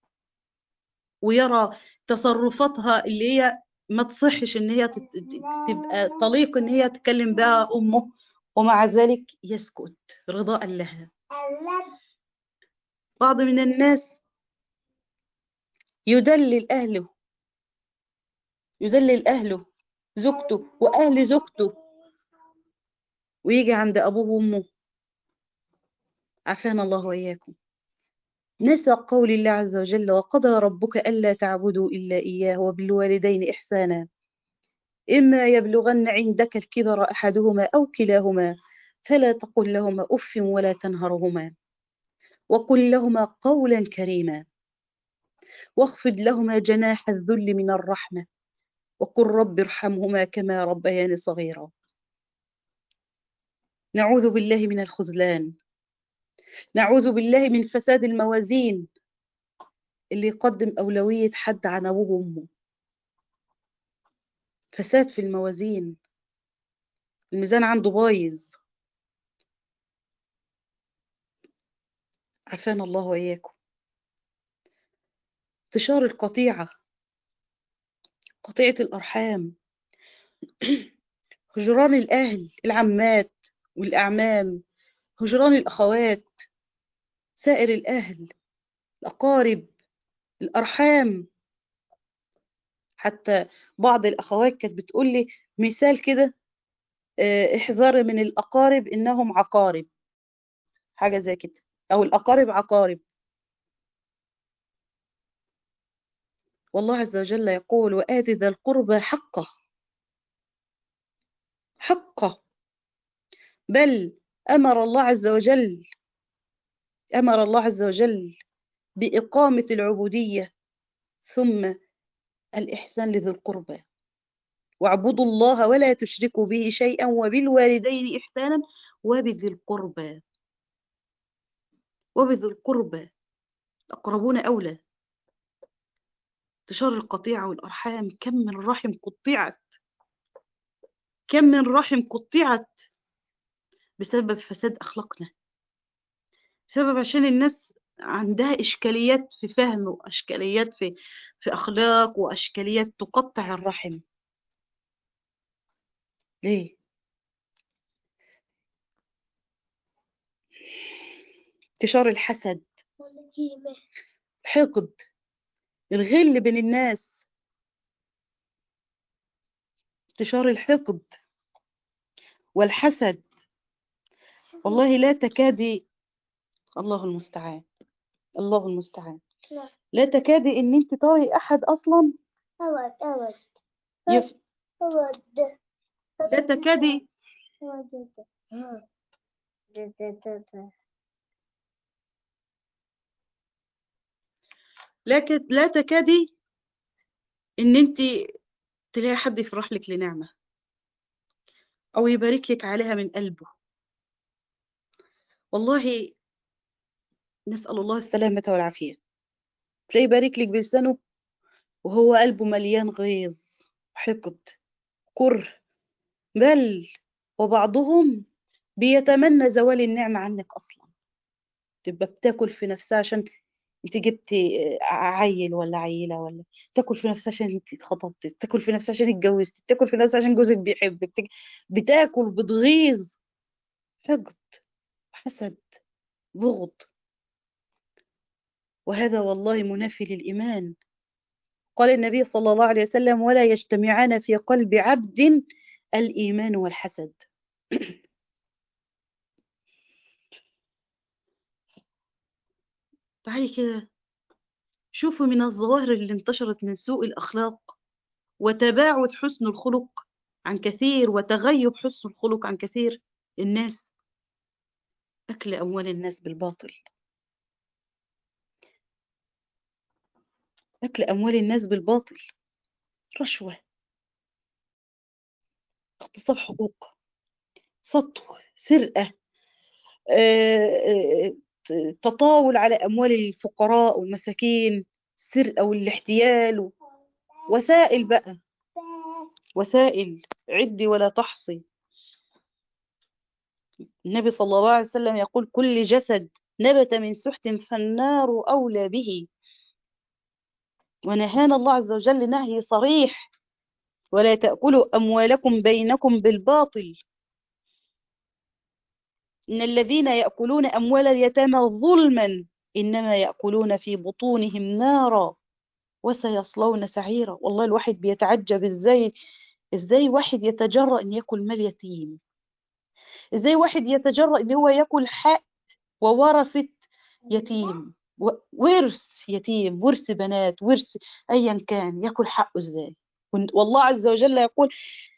ويرى تصرفاتها اللي هي ما تصحش إن هي تت- تبقى طليق إن هي تتكلم بها أمه ومع ذلك يسكت رضاء لها بعض من الناس يدلل أهله يدلل أهله زوجته وأهل زوجته ويجي عند أبوه وأمه عافانا الله وإياكم نسى قول الله عز وجل وقضى ربك ألا تعبدوا إلا إياه وبالوالدين إحسانا إما يبلغن عندك الكبر أحدهما أو كلاهما فلا تقل لهما أف ولا تنهرهما وقل لهما قولا كريما واخفض لهما جناح الذل من الرحمة وقل رب ارحمهما كما ربياني صغيرا نعوذ بالله من الخذلان نعوذ بالله من فساد الموازين اللي يقدم أولوية حد عن أبوه وأمه فساد في الموازين الميزان عنده بايظ عافانا الله وإياكم انتشار القطيعة قطيعة الأرحام هجران الأهل العمات والأعمام هجران الأخوات سائر الأهل الأقارب الأرحام حتى بعض الأخوات كانت بتقول لي مثال كده آه، احذري من الأقارب إنهم عقارب حاجة زي كده أو الأقارب عقارب والله عز وجل يقول وآت ذا القربى حقه حقه بل أمر الله عز وجل أمر الله عز وجل بإقامة العبودية ثم الإحسان لذي القربى واعبدوا الله ولا تشركوا به شيئا وبالوالدين إحسانا وبذي القربى وبذي القربى أقربون أولى انتشار القطيعة والأرحام كم من رحم قطعت كم من رحم قطعت بسبب فساد أخلاقنا بسبب عشان الناس عندها إشكاليات في فهم وإشكاليات في في أخلاق وإشكاليات تقطع الرحم ليه؟ انتشار الحسد الحقد الغل بين الناس انتشار الحقد والحسد والله لا تكادي الله المستعان الله المستعان لا تكادي ان انت تري احد اصلا أود أود يف... أود لا تكادي لا, ك... لا تكادي ان انت تلاقي حد يفرح لك لنعمة او يبارك لك عليها من قلبه والله نسأل الله السلامة والعافية تلاقي يبارك لك بلسانه وهو قلبه مليان غيظ حقد كره بل وبعضهم بيتمنى زوال النعمة عنك أصلا تبقى بتاكل في نفسها عشان انت جبتي عيل ولا عيلة ولا تاكل في نفسها عشان انت اتخطبتي تاكل في نفسها عشان اتجوزتي تاكل في نفسها عشان جوزك بيحبك تك- بتاكل بتغيظ حقد حسد بغض وهذا والله منافي للإيمان قال النبي صلى الله عليه وسلم ولا يجتمعان في قلب عبد الإيمان والحسد تعالي كده شوفوا من الظواهر اللي انتشرت من سوء الأخلاق وتباعد حسن الخلق عن كثير وتغيب حسن الخلق عن كثير الناس أكل أموال الناس بالباطل أكل أموال الناس بالباطل رشوة اغتصاب حقوق سطو سرقة آه، آه، تطاول على أموال الفقراء والمساكين السرقة والاحتيال و- وسائل بقى وسائل عدي ولا تحصي النبي صلى الله عليه وسلم يقول كل جسد نبت من سحت فالنار أولى به ونهانا الله عز وجل نهي صريح ولا تأكلوا أموالكم بينكم بالباطل إن الذين يأكلون أموال اليتامى ظلما إنما يأكلون في بطونهم نارا وسيصلون سعيرا والله الواحد بيتعجب إزاي إزاي واحد يتجرأ إن يأكل مال يتيم إزاي واحد يتجرأ إن هو يأكل حق وورثة يتيم و- ورث يتيم ورث بنات ورث أيا كان يأكل حقه إزاي وال- والله عز وجل يقول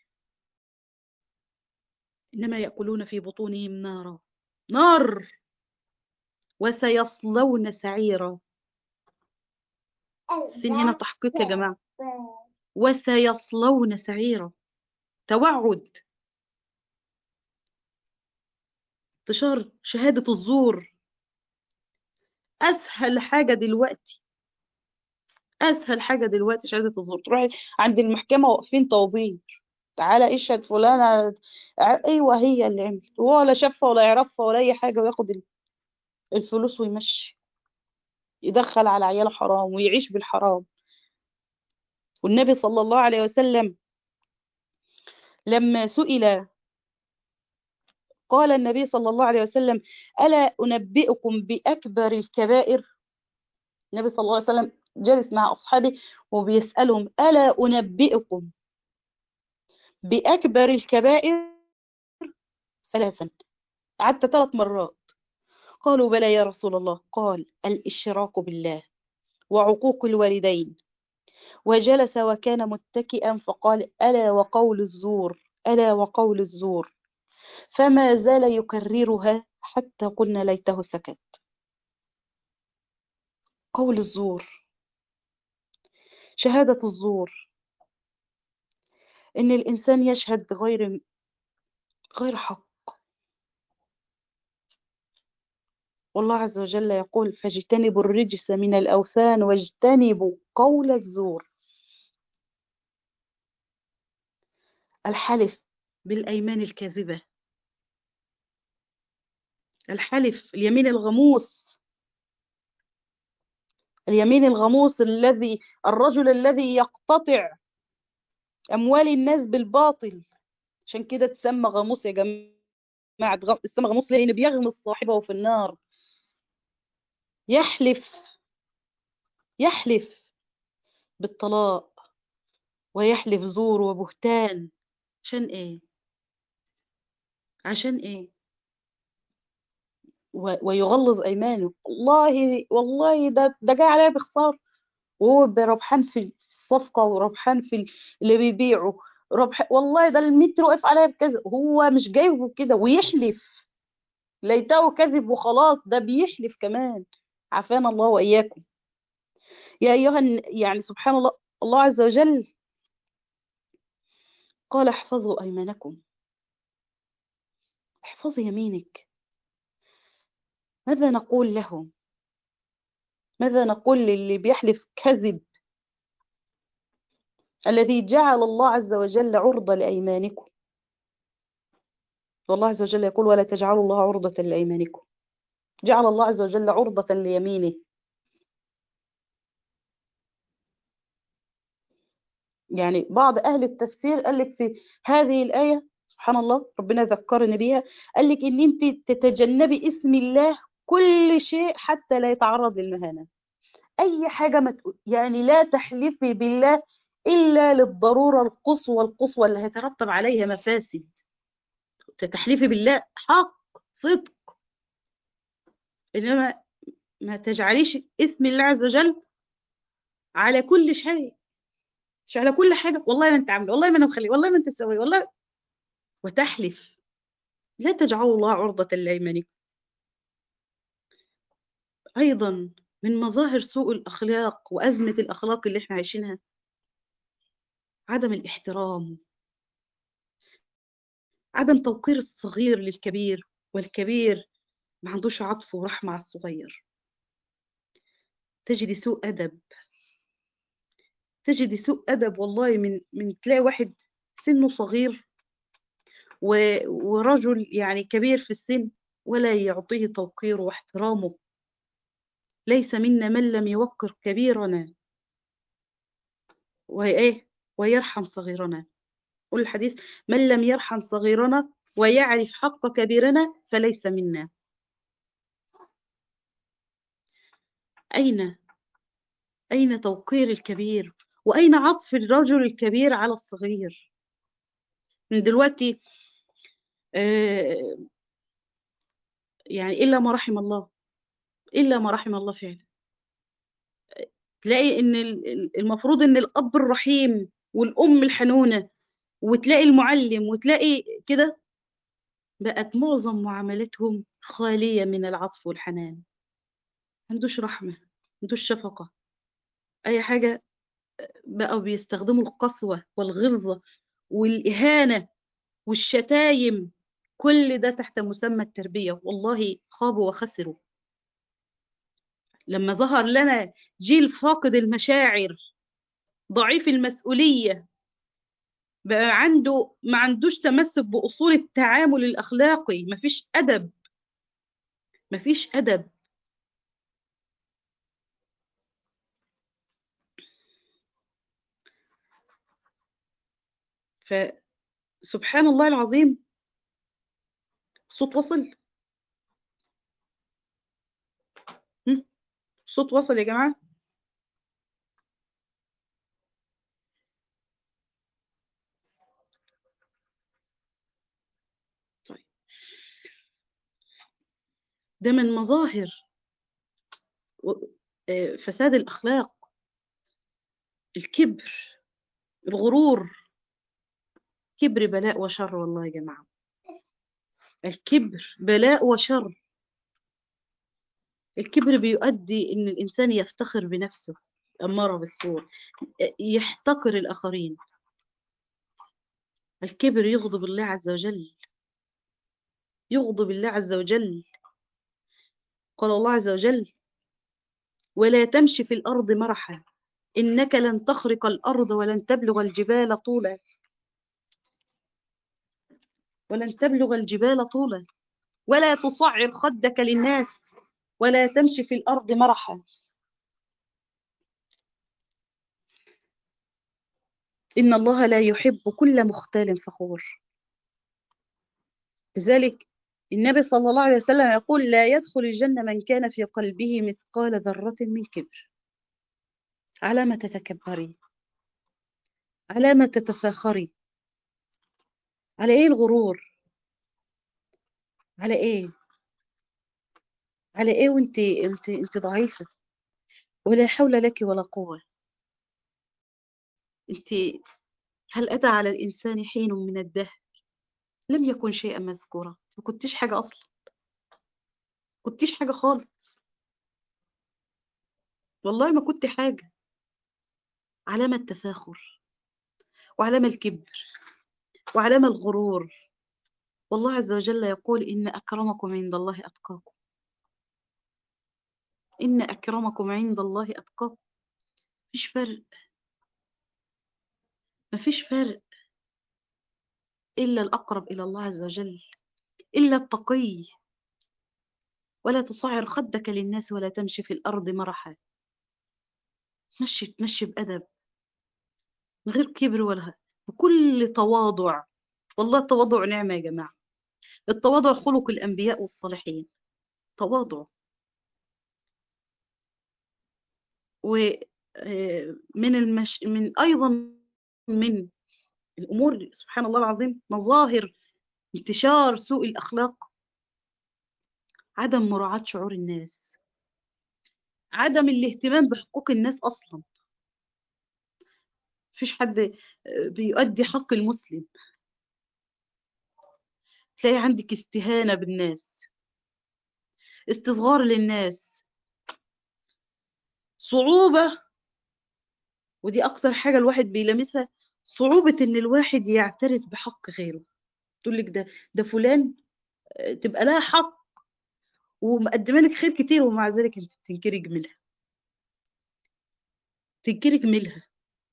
إنما يأكلون في بطونهم نارا نار وسيصلون سعيرا السين هنا تحقيق يا جماعة وسيصلون سعيرا توعد انتشار شهادة الزور أسهل حاجة دلوقتي أسهل حاجة دلوقتي شهادة الزور تروحي عند المحكمة واقفين طوابير تعالى اشهد فلانة ع- أيوة هي اللي عملت ولا شافها ولا يعرفها ولا أي حاجة وياخد ال- الفلوس ويمشي يدخل على عياله حرام ويعيش بالحرام والنبي صلى الله عليه وسلم لما سئل قال النبي صلى الله عليه وسلم ألا أنبئكم بأكبر الكبائر النبي صلى الله عليه وسلم جالس مع أصحابه وبيسألهم ألا أنبئكم بأكبر الكبائر ثلاثا عدت ثلاث مرات قالوا بلى يا رسول الله قال الإشراك بالله وعقوق الوالدين وجلس وكان متكئا فقال ألا وقول الزور ألا وقول الزور فما زال يكررها حتى قلنا ليته سكت قول الزور شهادة الزور إن الإنسان يشهد بغير غير حق والله عز وجل يقول فاجتنبوا الرجس من الأوثان واجتنبوا قول الزور الحلف بالأيمان الكاذبة الحلف اليمين الغموس اليمين الغموس الذي الرجل الذي يقتطع أموال الناس بالباطل عشان كده تسمى غموس يا جماعة غ- تسمى غموس ليه؟ لأنه بيغمس صاحبه في النار يحلف يحلف بالطلاق ويحلف زور وبهتان عشان ايه عشان ايه و- ويغلظ ايمانه والله والله ده ده جاي عليا بخساره وهو ربحان في الصفقه وربحان في اللي بيبيعه ربح والله ده المتر وقف عليا بكذا هو مش جايبه كده ويحلف ليته كذب وخلاص ده بيحلف كمان عافانا الله واياكم يا ايها الن- يعني سبحان الله الله عز وجل قال احفظوا ايمانكم احفظي يمينك ماذا نقول لهم ماذا نقول للي بيحلف كذب الذي جعل الله عز وجل عرضة لأيمانكم والله عز وجل يقول ولا تجعلوا الله عرضة لأيمانكم جعل الله عز وجل عرضة ليمينه يعني بعض أهل التفسير قال لك في هذه الآية سبحان الله ربنا ذكرني بيها قال لك إن أنت تتجنبي اسم الله كل شيء حتى لا يتعرض للمهانة أي حاجة ما تقول يعني لا تحلفي بالله إلا للضرورة القصوى القصوى اللي هيترتب عليها مفاسد تحلفي بالله حق صدق إنما ما تجعليش اسم الله عز وجل على كل شيء مش على كل حاجة والله ما انت عامله والله ما انا مخليه والله ما انت تسوي والله وتحلف لا تجعلوا الله عرضة لأيمانكم أيضا من مظاهر سوء الأخلاق وأزمة الأخلاق اللي احنا عايشينها عدم الاحترام عدم توقير الصغير للكبير والكبير ما عندوش عطف ورحمة على الصغير تجد سوء أدب تجد سوء أدب والله من من تلاقي واحد سنه صغير و... ورجل يعني كبير في السن ولا يعطيه توقيره واحترامه ليس منا من لم يوقر كبيرنا وإيه ويرحم صغيرنا قول الحديث من لم يرحم صغيرنا ويعرف حق كبيرنا فليس منا أين أين توقير الكبير وأين عطف الرجل الكبير على الصغير من دلوقتي آه يعني إلا ما رحم الله إلا ما رحم الله فعلا تلاقي إن المفروض إن الأب الرحيم والأم الحنونة وتلاقي المعلم وتلاقي كده بقت معظم معاملتهم خالية من العطف والحنان عندوش رحمة عندوش شفقة أي حاجة بقوا بيستخدموا القسوة والغلظة والإهانة والشتايم كل ده تحت مسمى التربية والله خابوا وخسروا لما ظهر لنا جيل فاقد المشاعر ضعيف المسؤولية بقى عنده ما عندوش تمسك بأصول التعامل الأخلاقي مفيش أدب مفيش أدب فسبحان الله العظيم الصوت وصل الصوت وصل يا جماعة طيب ده من مظاهر فساد الأخلاق الكبر الغرور كبر بلاء وشر والله يا جماعة الكبر بلاء وشر الكبر بيؤدي ان الانسان يفتخر بنفسه اماره بالسوء يحتقر الاخرين الكبر يغضب الله عز وجل يغضب الله عز وجل قال الله عز وجل ولا تمشي في الارض مرحا انك لن تخرق الارض ولن تبلغ الجبال طولا ولن تبلغ الجبال طولا ولا تصعر خدك للناس ولا تمشي في الأرض مرحا إن الله لا يحب كل مختال فخور لذلك النبي صلى الله عليه وسلم يقول لا يدخل الجنة من كان في قلبه مثقال ذرة من كبر على ما تتكبري على ما تتفاخري على ايه الغرور على ايه على ايه وانت انت انت ضعيفة ولا حول لك ولا قوة انت هل أتى على الإنسان حين من الدهر لم يكن شيئا مذكورا ما كنتش حاجة أصلا كنتش حاجة خالص والله ما كنت حاجة علامة التفاخر وعلامة الكبر وعلامة الغرور والله عز وجل يقول إن أكرمكم عند الله أتقاكم إن أكرمكم عند الله أتقاكم مفيش فرق مفيش فرق إلا الأقرب إلى الله عز وجل إلا التقي ولا تصعر خدك للناس ولا تمشي في الأرض مرحا تمشي تمشي بأدب من غير كبر ولا بكل تواضع والله التواضع نعمة يا جماعة التواضع خلق الأنبياء والصالحين تواضع ومن المش... من أيضا من الأمور سبحان الله العظيم مظاهر انتشار سوء الأخلاق عدم مراعاة شعور الناس عدم الاهتمام بحقوق الناس أصلا مفيش حد بيؤدي حق المسلم تلاقي عندك استهانة بالناس استصغار للناس صعوبة ودي أكتر حاجة الواحد بيلمسها صعوبة إن الواحد يعترف بحق غيره تقول لك ده ده فلان آه، تبقى لها حق ومقدمه لك خير كتير ومع ذلك انت تنكري جميلها تنكري جميلها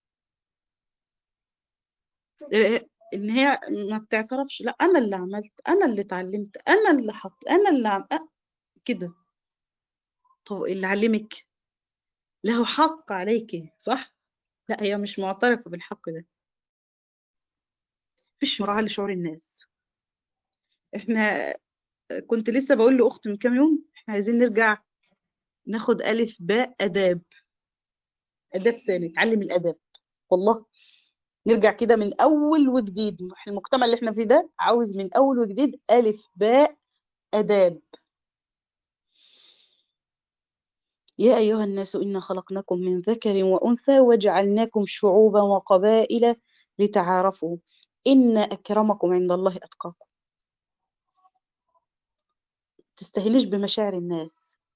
آه، ان هي ما بتعترفش لا انا اللي عملت انا اللي اتعلمت انا اللي حط انا اللي عم أ- كده طب اللي علمك له حق عليك صح لا هي مش معترفة بالحق ده مفيش مراعاة لشعور الناس احنا كنت لسه بقول لاختي من كام يوم احنا عايزين نرجع ناخد الف باء اداب اداب تاني نتعلم الاداب والله نرجع كده من اول وجديد المجتمع اللي احنا فيه ده عاوز من اول وجديد الف باء اداب يا ايها الناس انا خلقناكم من ذكر وانثى وجعلناكم شعوبا وقبائل لتعارفوا ان اكرمكم عند الله اتقاكم تستهليش بمشاعر الناس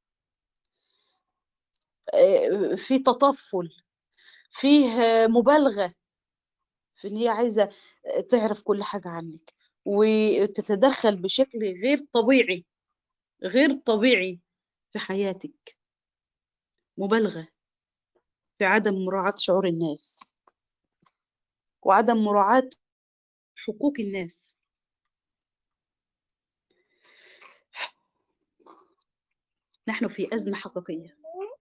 آه، في تطفل فيه مبالغة في ان هي عايزة تعرف كل حاجة عنك وتتدخل بشكل غير طبيعي غير طبيعي في حياتك مبالغة في عدم مراعاة شعور الناس وعدم مراعاة حقوق الناس نحن في أزمة حقيقية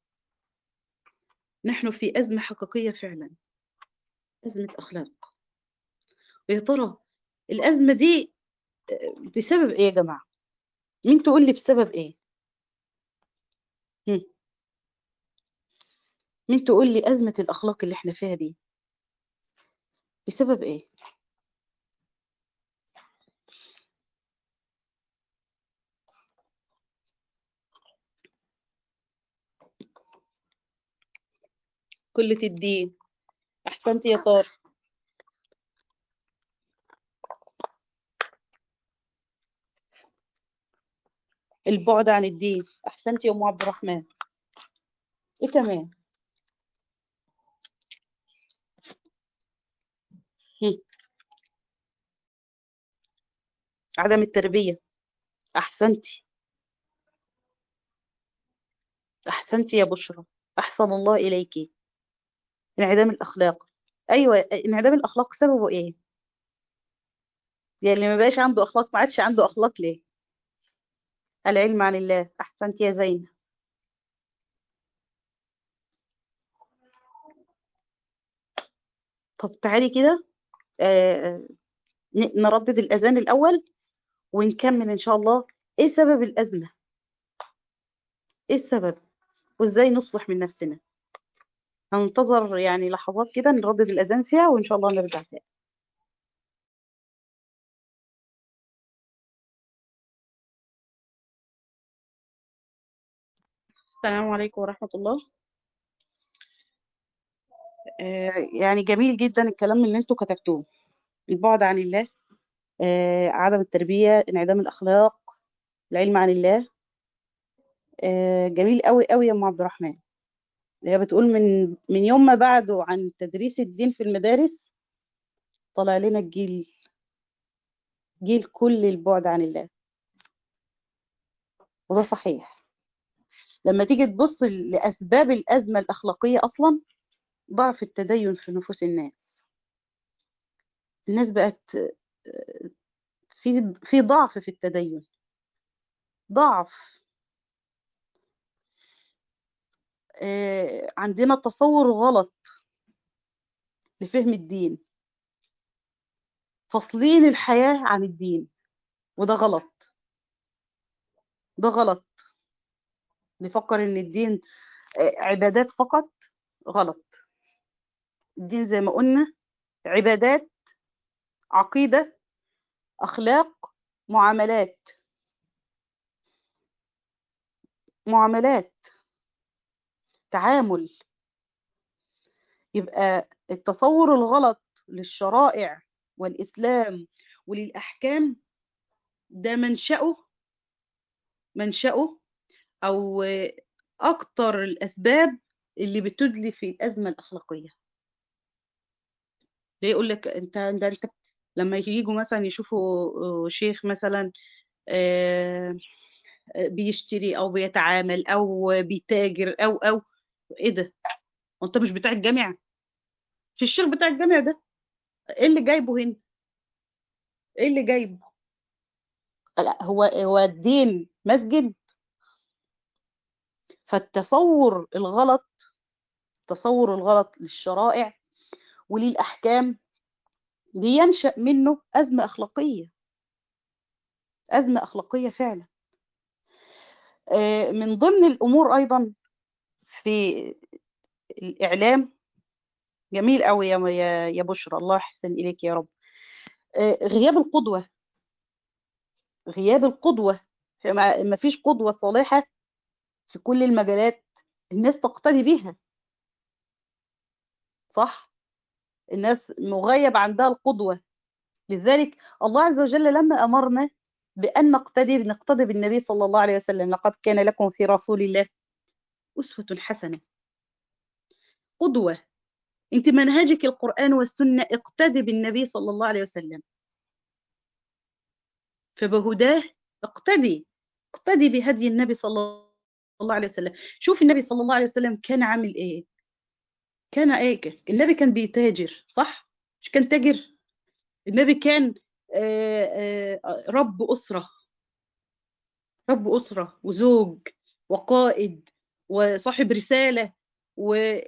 نحن في أزمة حقيقية فعلا أزمة أخلاق ويا ترى الأزمة دي بسبب إيه يا جماعة مين تقول لي بسبب إيه هم. مين تقول لي أزمة الأخلاق اللي احنا فيها دي بسبب إيه قلة الدين أحسنت يا طار البعد عن الدين أحسنت يا أم عبد الرحمن إيه كمان هم. عدم التربية أحسنتي أحسنتي يا بشرى أحسن الله إليك انعدام الأخلاق أيوة انعدام الأخلاق سببه إيه يعني اللي ما بقاش عنده أخلاق ما عادش عنده أخلاق ليه العلم عن الله أحسنتي يا زينب طب تعالي كده آه، ن- نردد الأذان الأول ونكمل إن شاء الله إيه سبب الأزمة إيه السبب وإزاي نصلح من نفسنا هننتظر يعني لحظات كده نردد الأذان فيها وإن شاء الله نرجع تاني السلام عليكم ورحمة الله آه، يعني جميل جدا الكلام اللي انتوا كتبتوه البعد عن الله آه، عدم التربية انعدام الأخلاق العلم عن الله آه، جميل قوي قوي يا أم عبد الرحمن اللي هي بتقول من من يوم ما بعده عن تدريس الدين في المدارس طلع لنا الجيل جيل كل البعد عن الله وده صحيح لما تيجي تبص لأسباب الأزمة الأخلاقية أصلا ضعف التدين في نفوس الناس الناس بقت آه، في في ضعف في التدين ضعف آه، عندنا تصور غلط لفهم الدين فاصلين الحياة عن الدين وده غلط ده غلط نفكر ان الدين آه، عبادات فقط غلط الدين زي ما قلنا عبادات عقيدة أخلاق معاملات معاملات تعامل يبقى التصور الغلط للشرائع والإسلام وللأحكام ده منشأه منشأه أو أكتر الأسباب اللي بتدلي في الأزمة الأخلاقية ليه يقول لك أنت أنت أنت لما يجوا مثلا يشوفوا شيخ مثلا آه، بيشتري أو بيتعامل أو بيتاجر أو أو إيه ده؟ وأنت مش بتاع الجامع؟ في الشيخ بتاع الجامع ده إيه اللي جايبه هنا؟ إيه اللي جايبه؟ لا هو هو الدين مسجد فالتصور الغلط التصور الغلط للشرائع وللأحكام بينشأ منه أزمة أخلاقية أزمة أخلاقية فعلا آه، من ضمن الأمور أيضا في الإعلام جميل قوي يا يا يا بشرى الله يحسن إليك يا رب آه، غياب القدوة غياب القدوة ما ما فيش قدوة صالحة في كل المجالات الناس تقتدي بيها صح الناس مغيب عندها القدوة لذلك الله عز وجل لما أمرنا بأن نقتدي نقتدي بالنبي صلى الله عليه وسلم لقد كان لكم في رسول الله أسوة حسنة قدوة أنت منهجك القرآن والسنة اقتدي بالنبي صلى الله عليه وسلم فبهداه اقتدي اقتدي بهدي النبي صلى الله عليه وسلم شوف النبي صلى الله عليه وسلم كان عامل ايه كان ايه كان- النبي كان بيتاجر صح مش كان تاجر النبي كان آه، آه، رب أسرة رب أسرة وزوج وقائد وصاحب رسالة وغياب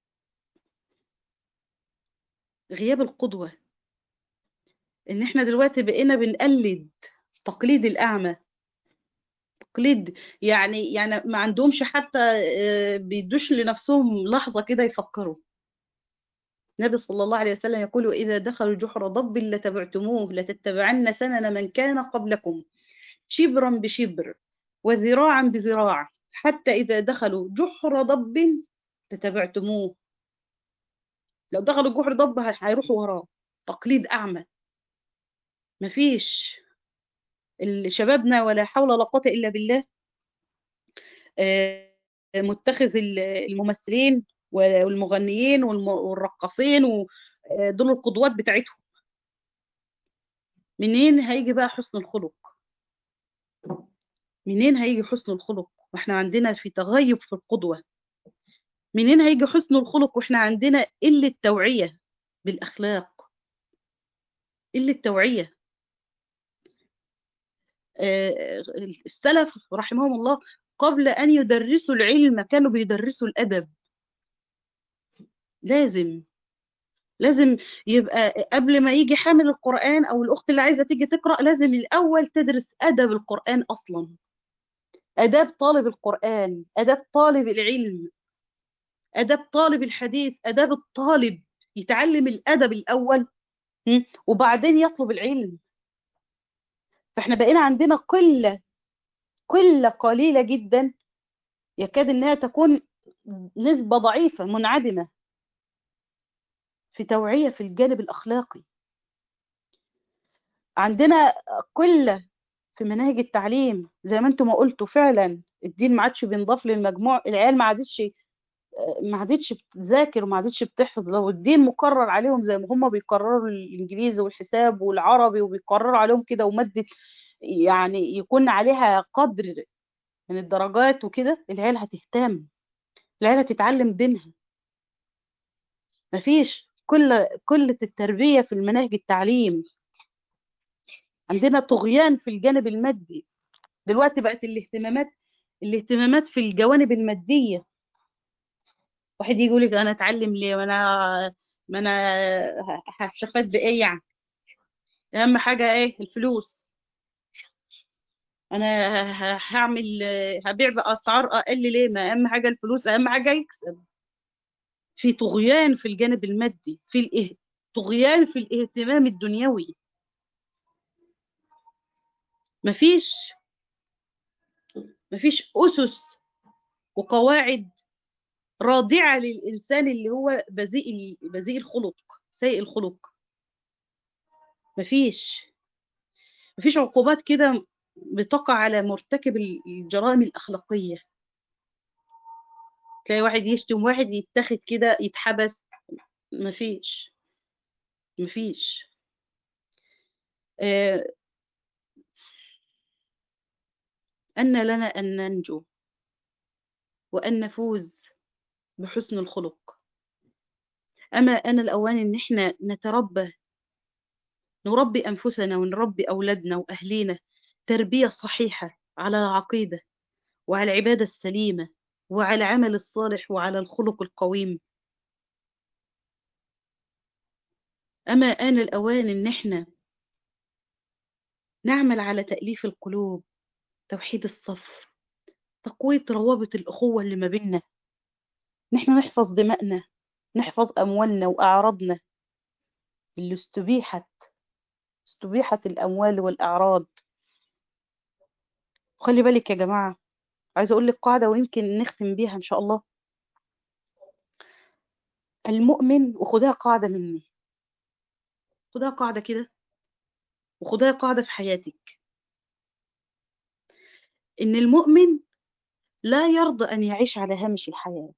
القدوة ان احنا دلوقتي بقينا بنقلد تقليد الأعمى تقليد يعني يعني ما عندهمش حتى آه، بيدوش لنفسهم لحظة كده يفكروا النبي صلى الله عليه وسلم يقول وإذا دخلوا جحر ضب لتبعتموه لتتبعن سنن من كان قبلكم شبرا بشبر وذراعا بذراع حتى إذا دخلوا جحر ضب تتبعتموه لو دخلوا جحر ضب هي- هيروحوا وراه تقليد أعمى مفيش ال- شبابنا ولا حول ولا قوة إلا بالله آه، متخذ ال- الممثلين والمغنيين والم- والرقاصين ودول القدوات بتاعتهم منين هيجي بقى حسن الخلق منين هيجي حسن الخلق واحنا عندنا في تغيب في القدوة منين هيجي حسن الخلق واحنا عندنا قلة توعية بالأخلاق قلة توعية آه، السلف رحمهم الله قبل أن يدرسوا العلم كانوا بيدرسوا الأدب لازم لازم يبقى قبل ما يجي حامل القرآن أو الأخت اللي عايزة تيجي تقرأ لازم الأول تدرس أدب القرآن أصلا أداب طالب القرآن أداب طالب العلم أداب طالب الحديث أداب الطالب يتعلم الأدب الأول م? وبعدين يطلب العلم فاحنا بقينا عندنا قلة قلة قليلة جدا يكاد انها تكون نسبة ضعيفة منعدمة في توعية في الجانب الأخلاقي عندنا قلة في مناهج التعليم زي ما انتم ما قلتوا فعلا الدين ما عادش بينضاف للمجموع العيال ما عادتش ما عادتش بتذاكر وما عادتش بتحفظ لو الدين مقرر عليهم زي ما هم بيقرروا الانجليزي والحساب والعربي وبيقرروا عليهم كده ومادة يعني يكون عليها قدر من الدرجات وكده العيال هتهتم العيال هتتعلم دينها مفيش كل كل التربية في المناهج التعليم عندنا طغيان في الجانب المادي دلوقتي بقت الاهتمامات الاهتمامات في الجوانب المادية واحد يجي يقول لك انا اتعلم ليه وانا ما انا هستفاد بايه يعني اهم حاجة ايه الفلوس انا ه- هعمل هبيع باسعار اقل ليه ما اهم حاجة الفلوس اهم حاجة يكسب في طغيان في الجانب المادي في الإه... طغيان في الاهتمام الدنيوي مفيش مفيش أسس وقواعد رادعة للإنسان اللي هو بذيء بذيء الخلق سيء الخلق مفيش مفيش عقوبات كده بتقع على مرتكب الجرائم الأخلاقية تلاقي واحد يشتم واحد يتاخد كده يتحبس مفيش مفيش آه أن لنا أن ننجو وأن نفوز بحسن الخلق أما أنا الأوان إن إحنا نتربى نربي أنفسنا ونربي أولادنا وأهلينا تربية صحيحة على العقيدة وعلى العبادة السليمة وعلى العمل الصالح وعلى الخلق القويم أما آن الأوان إن إحنا نعمل على تأليف القلوب توحيد الصف تقوية روابط الأخوة اللي ما بيننا نحن نحفظ دماءنا نحفظ أموالنا وأعراضنا اللي استبيحت استبيحت الأموال والأعراض وخلي بالك يا جماعة عايزة أقول لك قاعدة ويمكن نختم بيها إن شاء الله المؤمن وخدها قاعدة مني خدها قاعدة كده وخدها قاعدة في حياتك إن المؤمن لا يرضى أن يعيش على هامش الحياة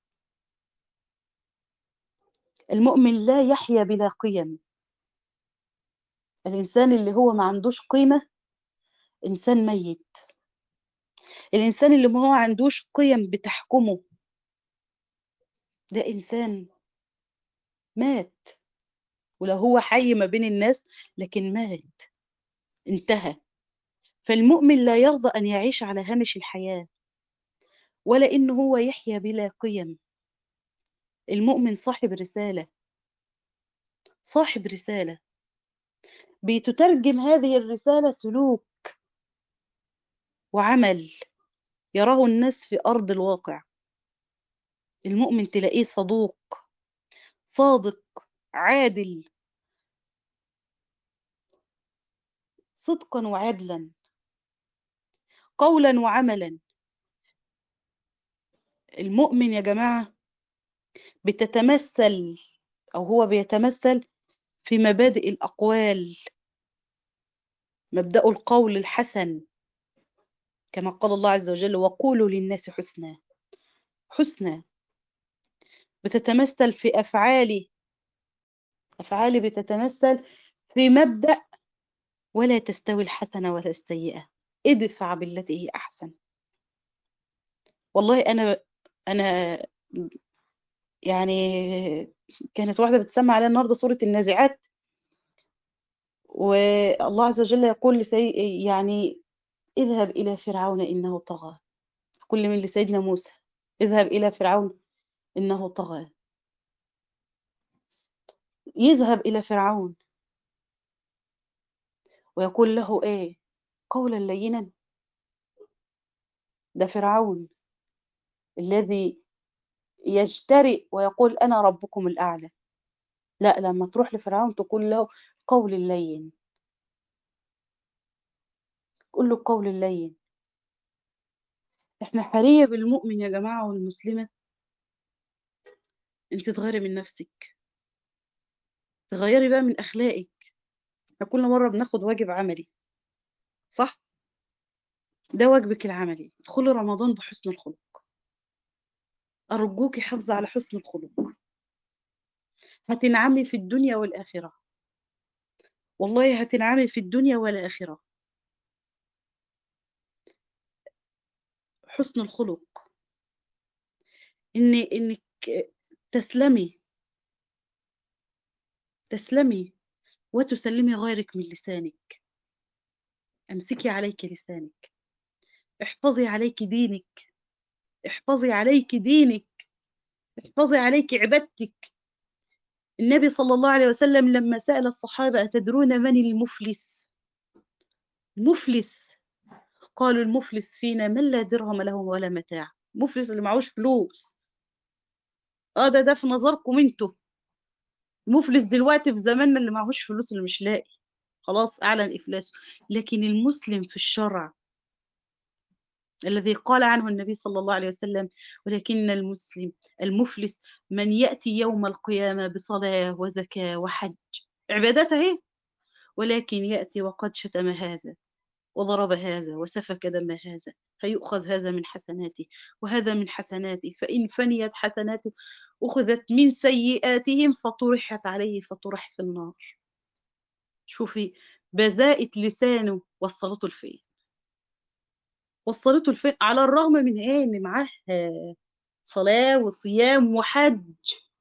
المؤمن لا يحيا بلا قيم الإنسان اللي هو ما عندوش قيمة إنسان ميت الإنسان اللي ما هو عندوش قيم بتحكمه ده إنسان مات ولو هو حي ما بين الناس لكن مات انتهى فالمؤمن لا يرضى أن يعيش على هامش الحياة ولا إنه هو يحيا بلا قيم المؤمن صاحب رسالة صاحب رسالة بتترجم هذه الرسالة سلوك وعمل يراه الناس في أرض الواقع المؤمن تلاقيه صدوق صادق عادل صدقا وعدلا قولا وعملا المؤمن يا جماعة بتتمثل أو هو بيتمثل في مبادئ الأقوال مبدأ القول الحسن كما قال الله عز وجل وقولوا للناس حسنا حسنا بتتمثل في أفعالي أفعالي بتتمثل في مبدأ ولا تستوي الحسنة ولا السيئة ادفع بالتي هي أحسن والله أنا أنا يعني كانت واحدة بتسمع عليها النهاردة سورة النازعات والله عز وجل يقول لسي يعني اذهب إلى فرعون إنه طغى كل من لسيدنا موسى اذهب إلى فرعون إنه طغى يذهب إلى فرعون ويقول له إيه قولا لينا ده فرعون الذي يجترئ ويقول أنا ربكم الأعلى لا لما تروح لفرعون تقول له قول اللين قول له قول اللين احنا حرية بالمؤمن يا جماعة والمسلمة انت تغيري من نفسك تغيري بقى من أخلاقك احنا كل مرة بناخد واجب عملي صح ده واجبك العملي ادخلي رمضان بحسن الخلق أرجوك حافظي على حسن الخلق هتنعمي في الدنيا والآخرة والله هتنعمي في الدنيا والآخرة حسن الخلق إن إنك تسلمي تسلمي وتسلمي غيرك من لسانك امسكي عليك لسانك احفظي عليك دينك احفظي عليك دينك احفظي عليك عبادتك النبي صلى الله عليه وسلم لما سأل الصحابة أتدرون من المفلس المفلس قالوا المفلس فينا من لا درهم له ولا متاع المفلس اللي معهوش فلوس اه ده ده في نظركم انتوا المفلس دلوقتي في زماننا اللي معهوش فلوس اللي مش لاقي خلاص اعلن افلاسه لكن المسلم في الشرع الذي قال عنه النبي صلى الله عليه وسلم ولكن المسلم المفلس من يأتي يوم القيامة بصلاة وزكاة وحج عبادات اهي ولكن يأتي وقد شتم هذا وضرب هذا وسفك دم هذا فيؤخذ هذا من حسناته وهذا من حسناته فإن فنيت حسناته أخذت من سيئاتهم فطرحت عليه فطرح في النار شوفي بذاءة لسانه وصلته لفين وصلته لفين على الرغم من ايه ان معاه صلاة وصيام وحج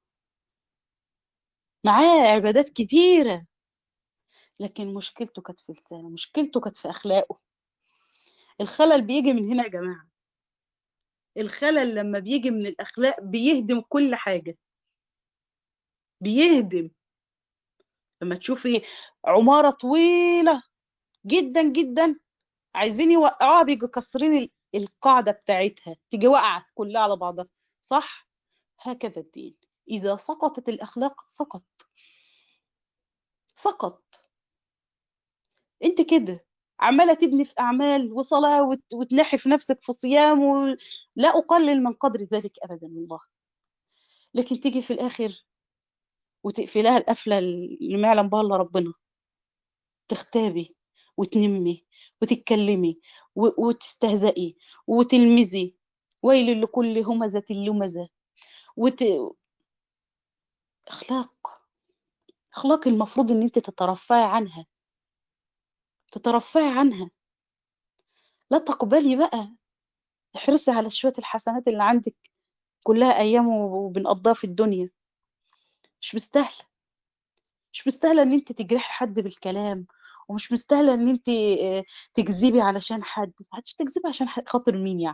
معاه عبادات كتيرة لكن مشكلته كانت في لسانه مشكلته كانت في أخلاقه الخلل بيجي من هنا يا جماعة الخلل لما بيجي من الأخلاق بيهدم كل حاجة بيهدم لما تشوفي عمارة طويلة جدا جدا عايزين يوقعوها بيجوا كسرين القاعدة بتاعتها تيجي واقعة كلها على بعضها صح هكذا الدين إذا سقطت الأخلاق سقط سقط انت كده عمالة تبني في أعمال وصلاة وت... وتنحي في نفسك في صيام و... لا أقلل من قدر ذلك أبدا والله لكن تيجي في الآخر وتقفلها القفلة اللي ما يعلم بها إلا ربنا تختابي وتنمي وتتكلمي و... وتستهزئي وتلمزي ويل لكل همزة لمزة وت... أخلاق أخلاق المفروض إن أنت تترفعي عنها تترفعي عنها لا تقبلي بقى احرصي على شوية الحسنات اللي عندك كلها أيام وبنقضيها في الدنيا مش مستاهلة مش مستاهلة ان انت تجرحي حد بالكلام ومش مستاهلة ان انت تكذبي علشان حد هتش تكذبي عشان خاطر مين يعني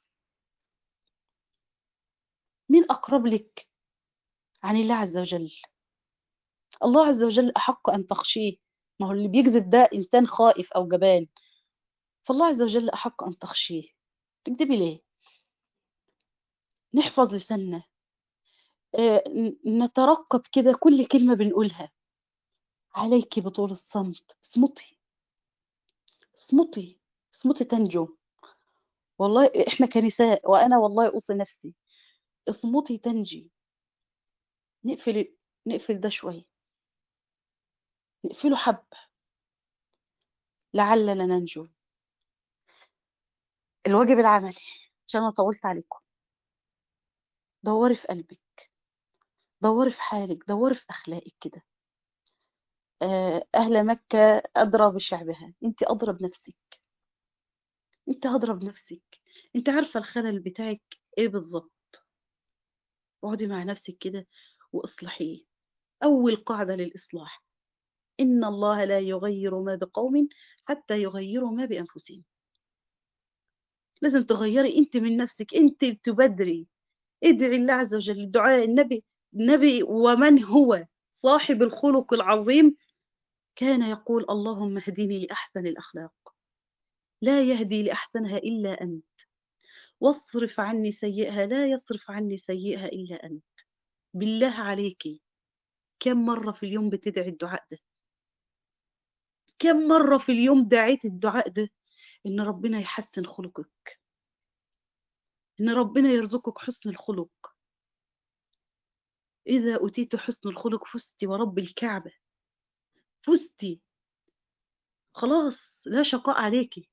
مين أقرب لك عن الله عز وجل الله عز وجل أحق أن تخشيه ما هو اللي بيكذب ده إنسان خائف أو جبان فالله عز وجل أحق أن تخشيه تكذبي ليه نحفظ لساننا آه نترقب كده كل كلمة بنقولها عليك بطول الصمت اصمتي اصمتي اصمتي تنجو والله احنا كنساء وانا والله اوصي نفسي اصمتي تنجي نقفل نقفل ده شويه نقفله حب لعلنا ننجو الواجب العملي عشان انا طولت عليكم دوري في قلبك دوري في حالك دوري في اخلاقك كده اهل مكة ادرى بشعبها انت ادرى بنفسك انت ادرى بنفسك انت عارفة الخلل بتاعك ايه بالظبط اقعدي مع نفسك كده واصلحيه اول قاعدة للاصلاح إن الله لا يغير ما بقوم حتى يغيروا ما بأنفسهم لازم تغيري أنت من نفسك أنت تبدري ادعي الله عز وجل الدعاء النبي النبي ومن هو صاحب الخلق العظيم كان يقول اللهم اهدني لأحسن الأخلاق لا يهدي لأحسنها إلا أنت واصرف عني سيئها لا يصرف عني سيئها إلا أنت بالله عليكي كم مرة في اليوم بتدعي الدعاء ده كم مرة في اليوم دعيت الدعاء ده إن ربنا يحسن خلقك إن ربنا يرزقك حسن الخلق إذا أتيت حسن الخلق فزتي ورب الكعبة فزتي خلاص لا شقاء عليكي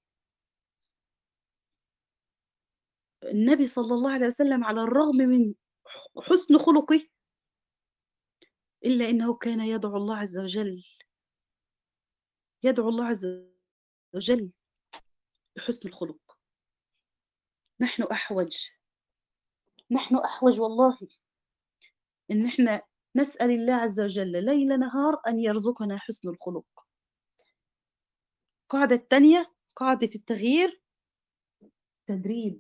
النبي صلى الله عليه وسلم على الرغم من حسن خلقه إلا إنه كان يدعو الله عز وجل يدعو الله عز وجل بحسن الخلق نحن أحوج نحن أحوج والله إن إحنا نسأل الله عز وجل ليل نهار أن يرزقنا حسن الخلق قاعدة الثانية قاعدة التغيير تدريب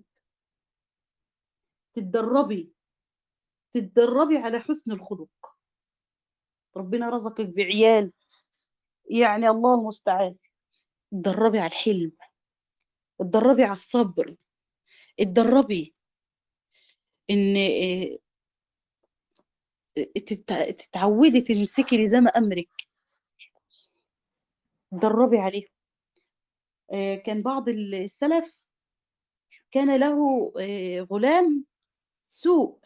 تتدربي تتدربي على حسن الخلق ربنا رزقك بعيال يعني الله المستعان اتدربي على الحلم اتدربي على الصبر اتدربي ان تتعودي تمسكي لزام امرك اتدربي عليه كان بعض السلف كان له آه، غلام سوء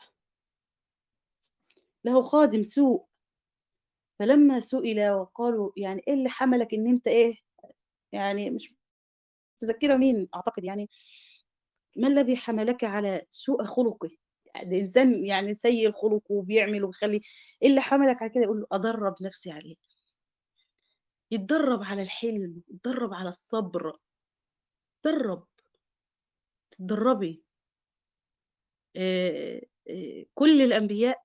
له خادم سوء فلما سئل وقالوا يعني ايه اللي حملك ان انت ايه يعني مش متذكره مين اعتقد يعني ما الذي حملك على سوء خلقه يعني انسان يعني سيء الخلق وبيعمل وبيخلي ايه اللي حملك على كده يقول له ادرب نفسي عليه يتدرب على الحلم يتدرب على الصبر تدرب تدربي آه، آه، كل الانبياء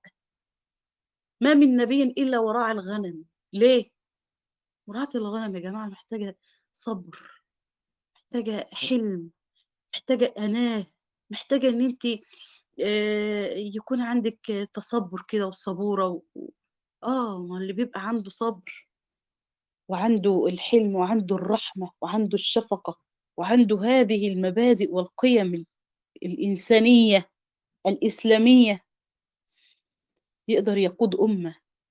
ما من نبي الا وراء الغنم ليه مراعاة الغنم يا جماعه محتاجه صبر محتاجه حلم محتاجه اناه محتاجه ان انت يكون عندك تصبر كده والصبوره و... اه ما اللي بيبقى عنده صبر وعنده الحلم وعنده الرحمه وعنده الشفقه وعنده هذه المبادئ والقيم الانسانيه الاسلاميه يقدر يقود امه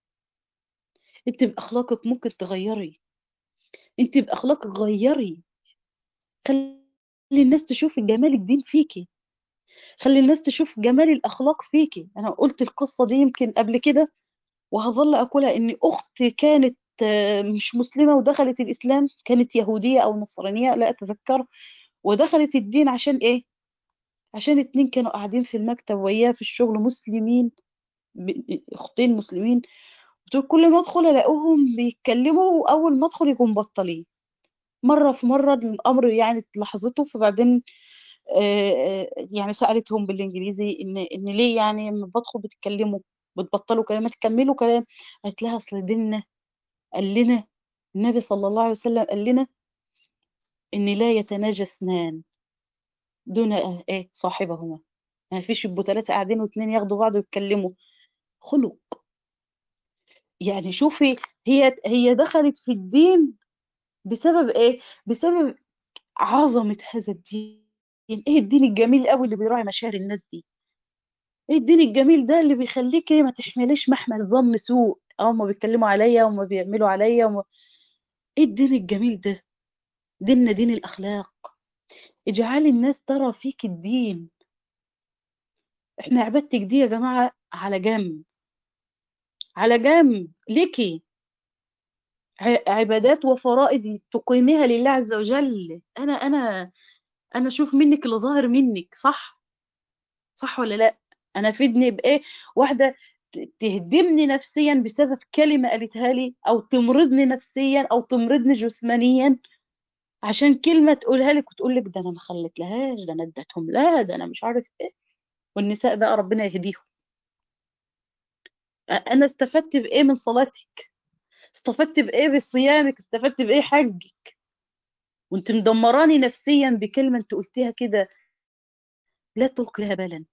انت باخلاقك ممكن تغيري انت باخلاقك غيري خلي الناس تشوف جمال الدين فيكي خلي الناس تشوف جمال الاخلاق فيكي انا قلت القصه دي يمكن قبل كده وهظل اقولها ان اختي كانت آه، مش مسلمه ودخلت الاسلام كانت يهوديه او نصرانيه لا اتذكر ودخلت الدين عشان ايه عشان اتنين كانوا قاعدين في المكتب وياها في الشغل مسلمين ب- اختين مسلمين قلت له كل ما ادخل الاقوهم بيتكلموا واول ما ادخل يكونوا مبطلين مره في مره الامر يعني لاحظته فبعدين آه، آه، يعني سالتهم بالانجليزي ان ان ليه يعني لما بدخل بتتكلموا بتبطلوا كلام تكملوا كلام قالت لها اصل ديننا قال لنا النبي صلى الله عليه وسلم قال لنا ان لا يتناجى اثنان دون آه، ايه صاحبهما ما فيش يبقوا ثلاثه قاعدين واثنين ياخدوا بعض ويتكلموا خلق يعني شوفي هي هي دخلت في الدين بسبب ايه بسبب عظمة هذا الدين ايه الدين الجميل قوي اللي بيراعي مشاعر الناس دي ايه الدين الجميل ده اللي بيخليك ايه ما تحمليش محمل ظن سوء اه ما بيتكلموا عليا وما بيعملوا عليا وما... ايه الدين الجميل ده ديننا دين الاخلاق اجعلي الناس ترى فيك الدين احنا عبادتك دي يا جماعة على جنب على جنب ليكي ع- عبادات وفرائض تقيميها لله عز وجل انا انا انا اشوف منك اللي ظاهر منك صح صح ولا لا انا افيدني بايه واحده ت- تهدمني نفسيا بسبب كلمه قالتها لي او تمرضني نفسيا او تمرضني جسمانيا عشان كلمه تقولها لك وتقول لك ده انا ما خليتلهاش ده انا اديتهم لا ده انا مش عارف ايه والنساء بقى ربنا يهديهم أ- انا استفدت بايه من صلاتك استفدت بايه بصيامك استفدت بايه حجك وانت مدمراني نفسيا بكلمه انت قلتيها كده لا تلقي لها بالا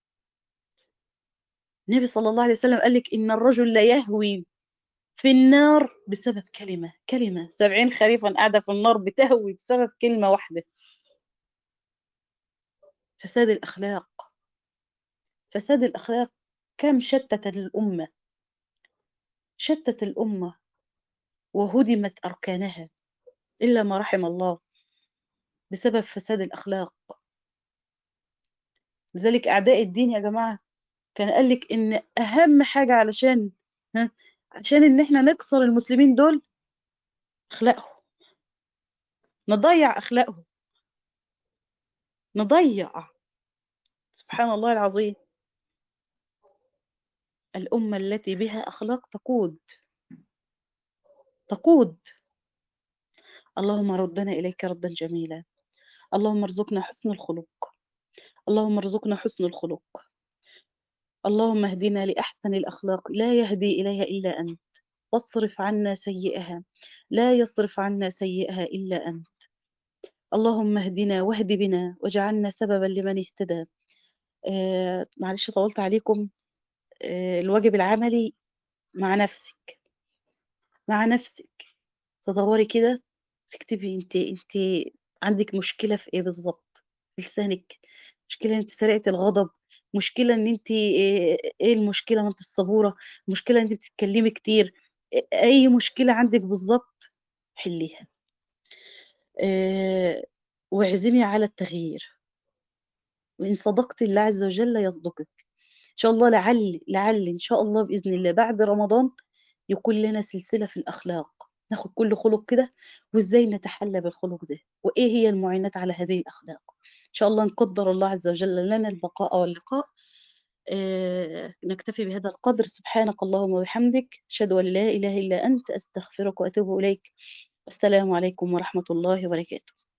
النبي صلى الله عليه وسلم قال لك ان الرجل لا يهوي في النار بسبب كلمة كلمة سبعين خريفا قاعدة في النار بتهوي بسبب كلمة واحدة فساد الأخلاق فساد الأخلاق كم شتت الأمة شتت الأمة وهدمت أركانها إلا ما رحم الله بسبب فساد الأخلاق لذلك أعداء الدين يا جماعة كان قال لك إن أهم حاجة علشان ها عشان إن إحنا نكسر المسلمين دول أخلاقهم نضيع أخلاقهم نضيع سبحان الله العظيم الأمة التي بها أخلاق تقود تقود اللهم ردنا إليك ردا جميلا اللهم ارزقنا حسن الخلق اللهم ارزقنا حسن الخلق اللهم اهدنا لأحسن الأخلاق لا يهدي إليها إلا أنت واصرف عنا سيئها لا يصرف عنا سيئها إلا أنت اللهم اهدنا واهد بنا واجعلنا سببا لمن اهتدى آه معلش طولت عليكم آه الواجب العملي مع نفسك مع نفسك تدوري كده تكتبي انت انت عندك مشكلة في ايه بالظبط في لسانك مشكلة انت سرقة الغضب مشكلة ان انت ايه إيه المشكلة ما انت الصبورة مشكلة ان انت بتتكلمي كتير إيه- اي مشكلة عندك بالظبط حليها اه واعزمي على التغيير وإن صدقت الله عز وجل يصدقك إن شاء الله لعل لعل إن شاء الله بإذن الله بعد رمضان يكون لنا سلسلة في الأخلاق ناخد كل خلق كده وإزاي نتحلى بالخلق ده وإيه هي المعينات على هذه الأخلاق إن شاء الله نقدر الله عز وجل لنا البقاء واللقاء آه نكتفي بهذا القدر سبحانك اللهم وبحمدك أشهد أن لا إله إلا أنت أستغفرك وأتوب إليك السلام عليكم ورحمة الله وبركاته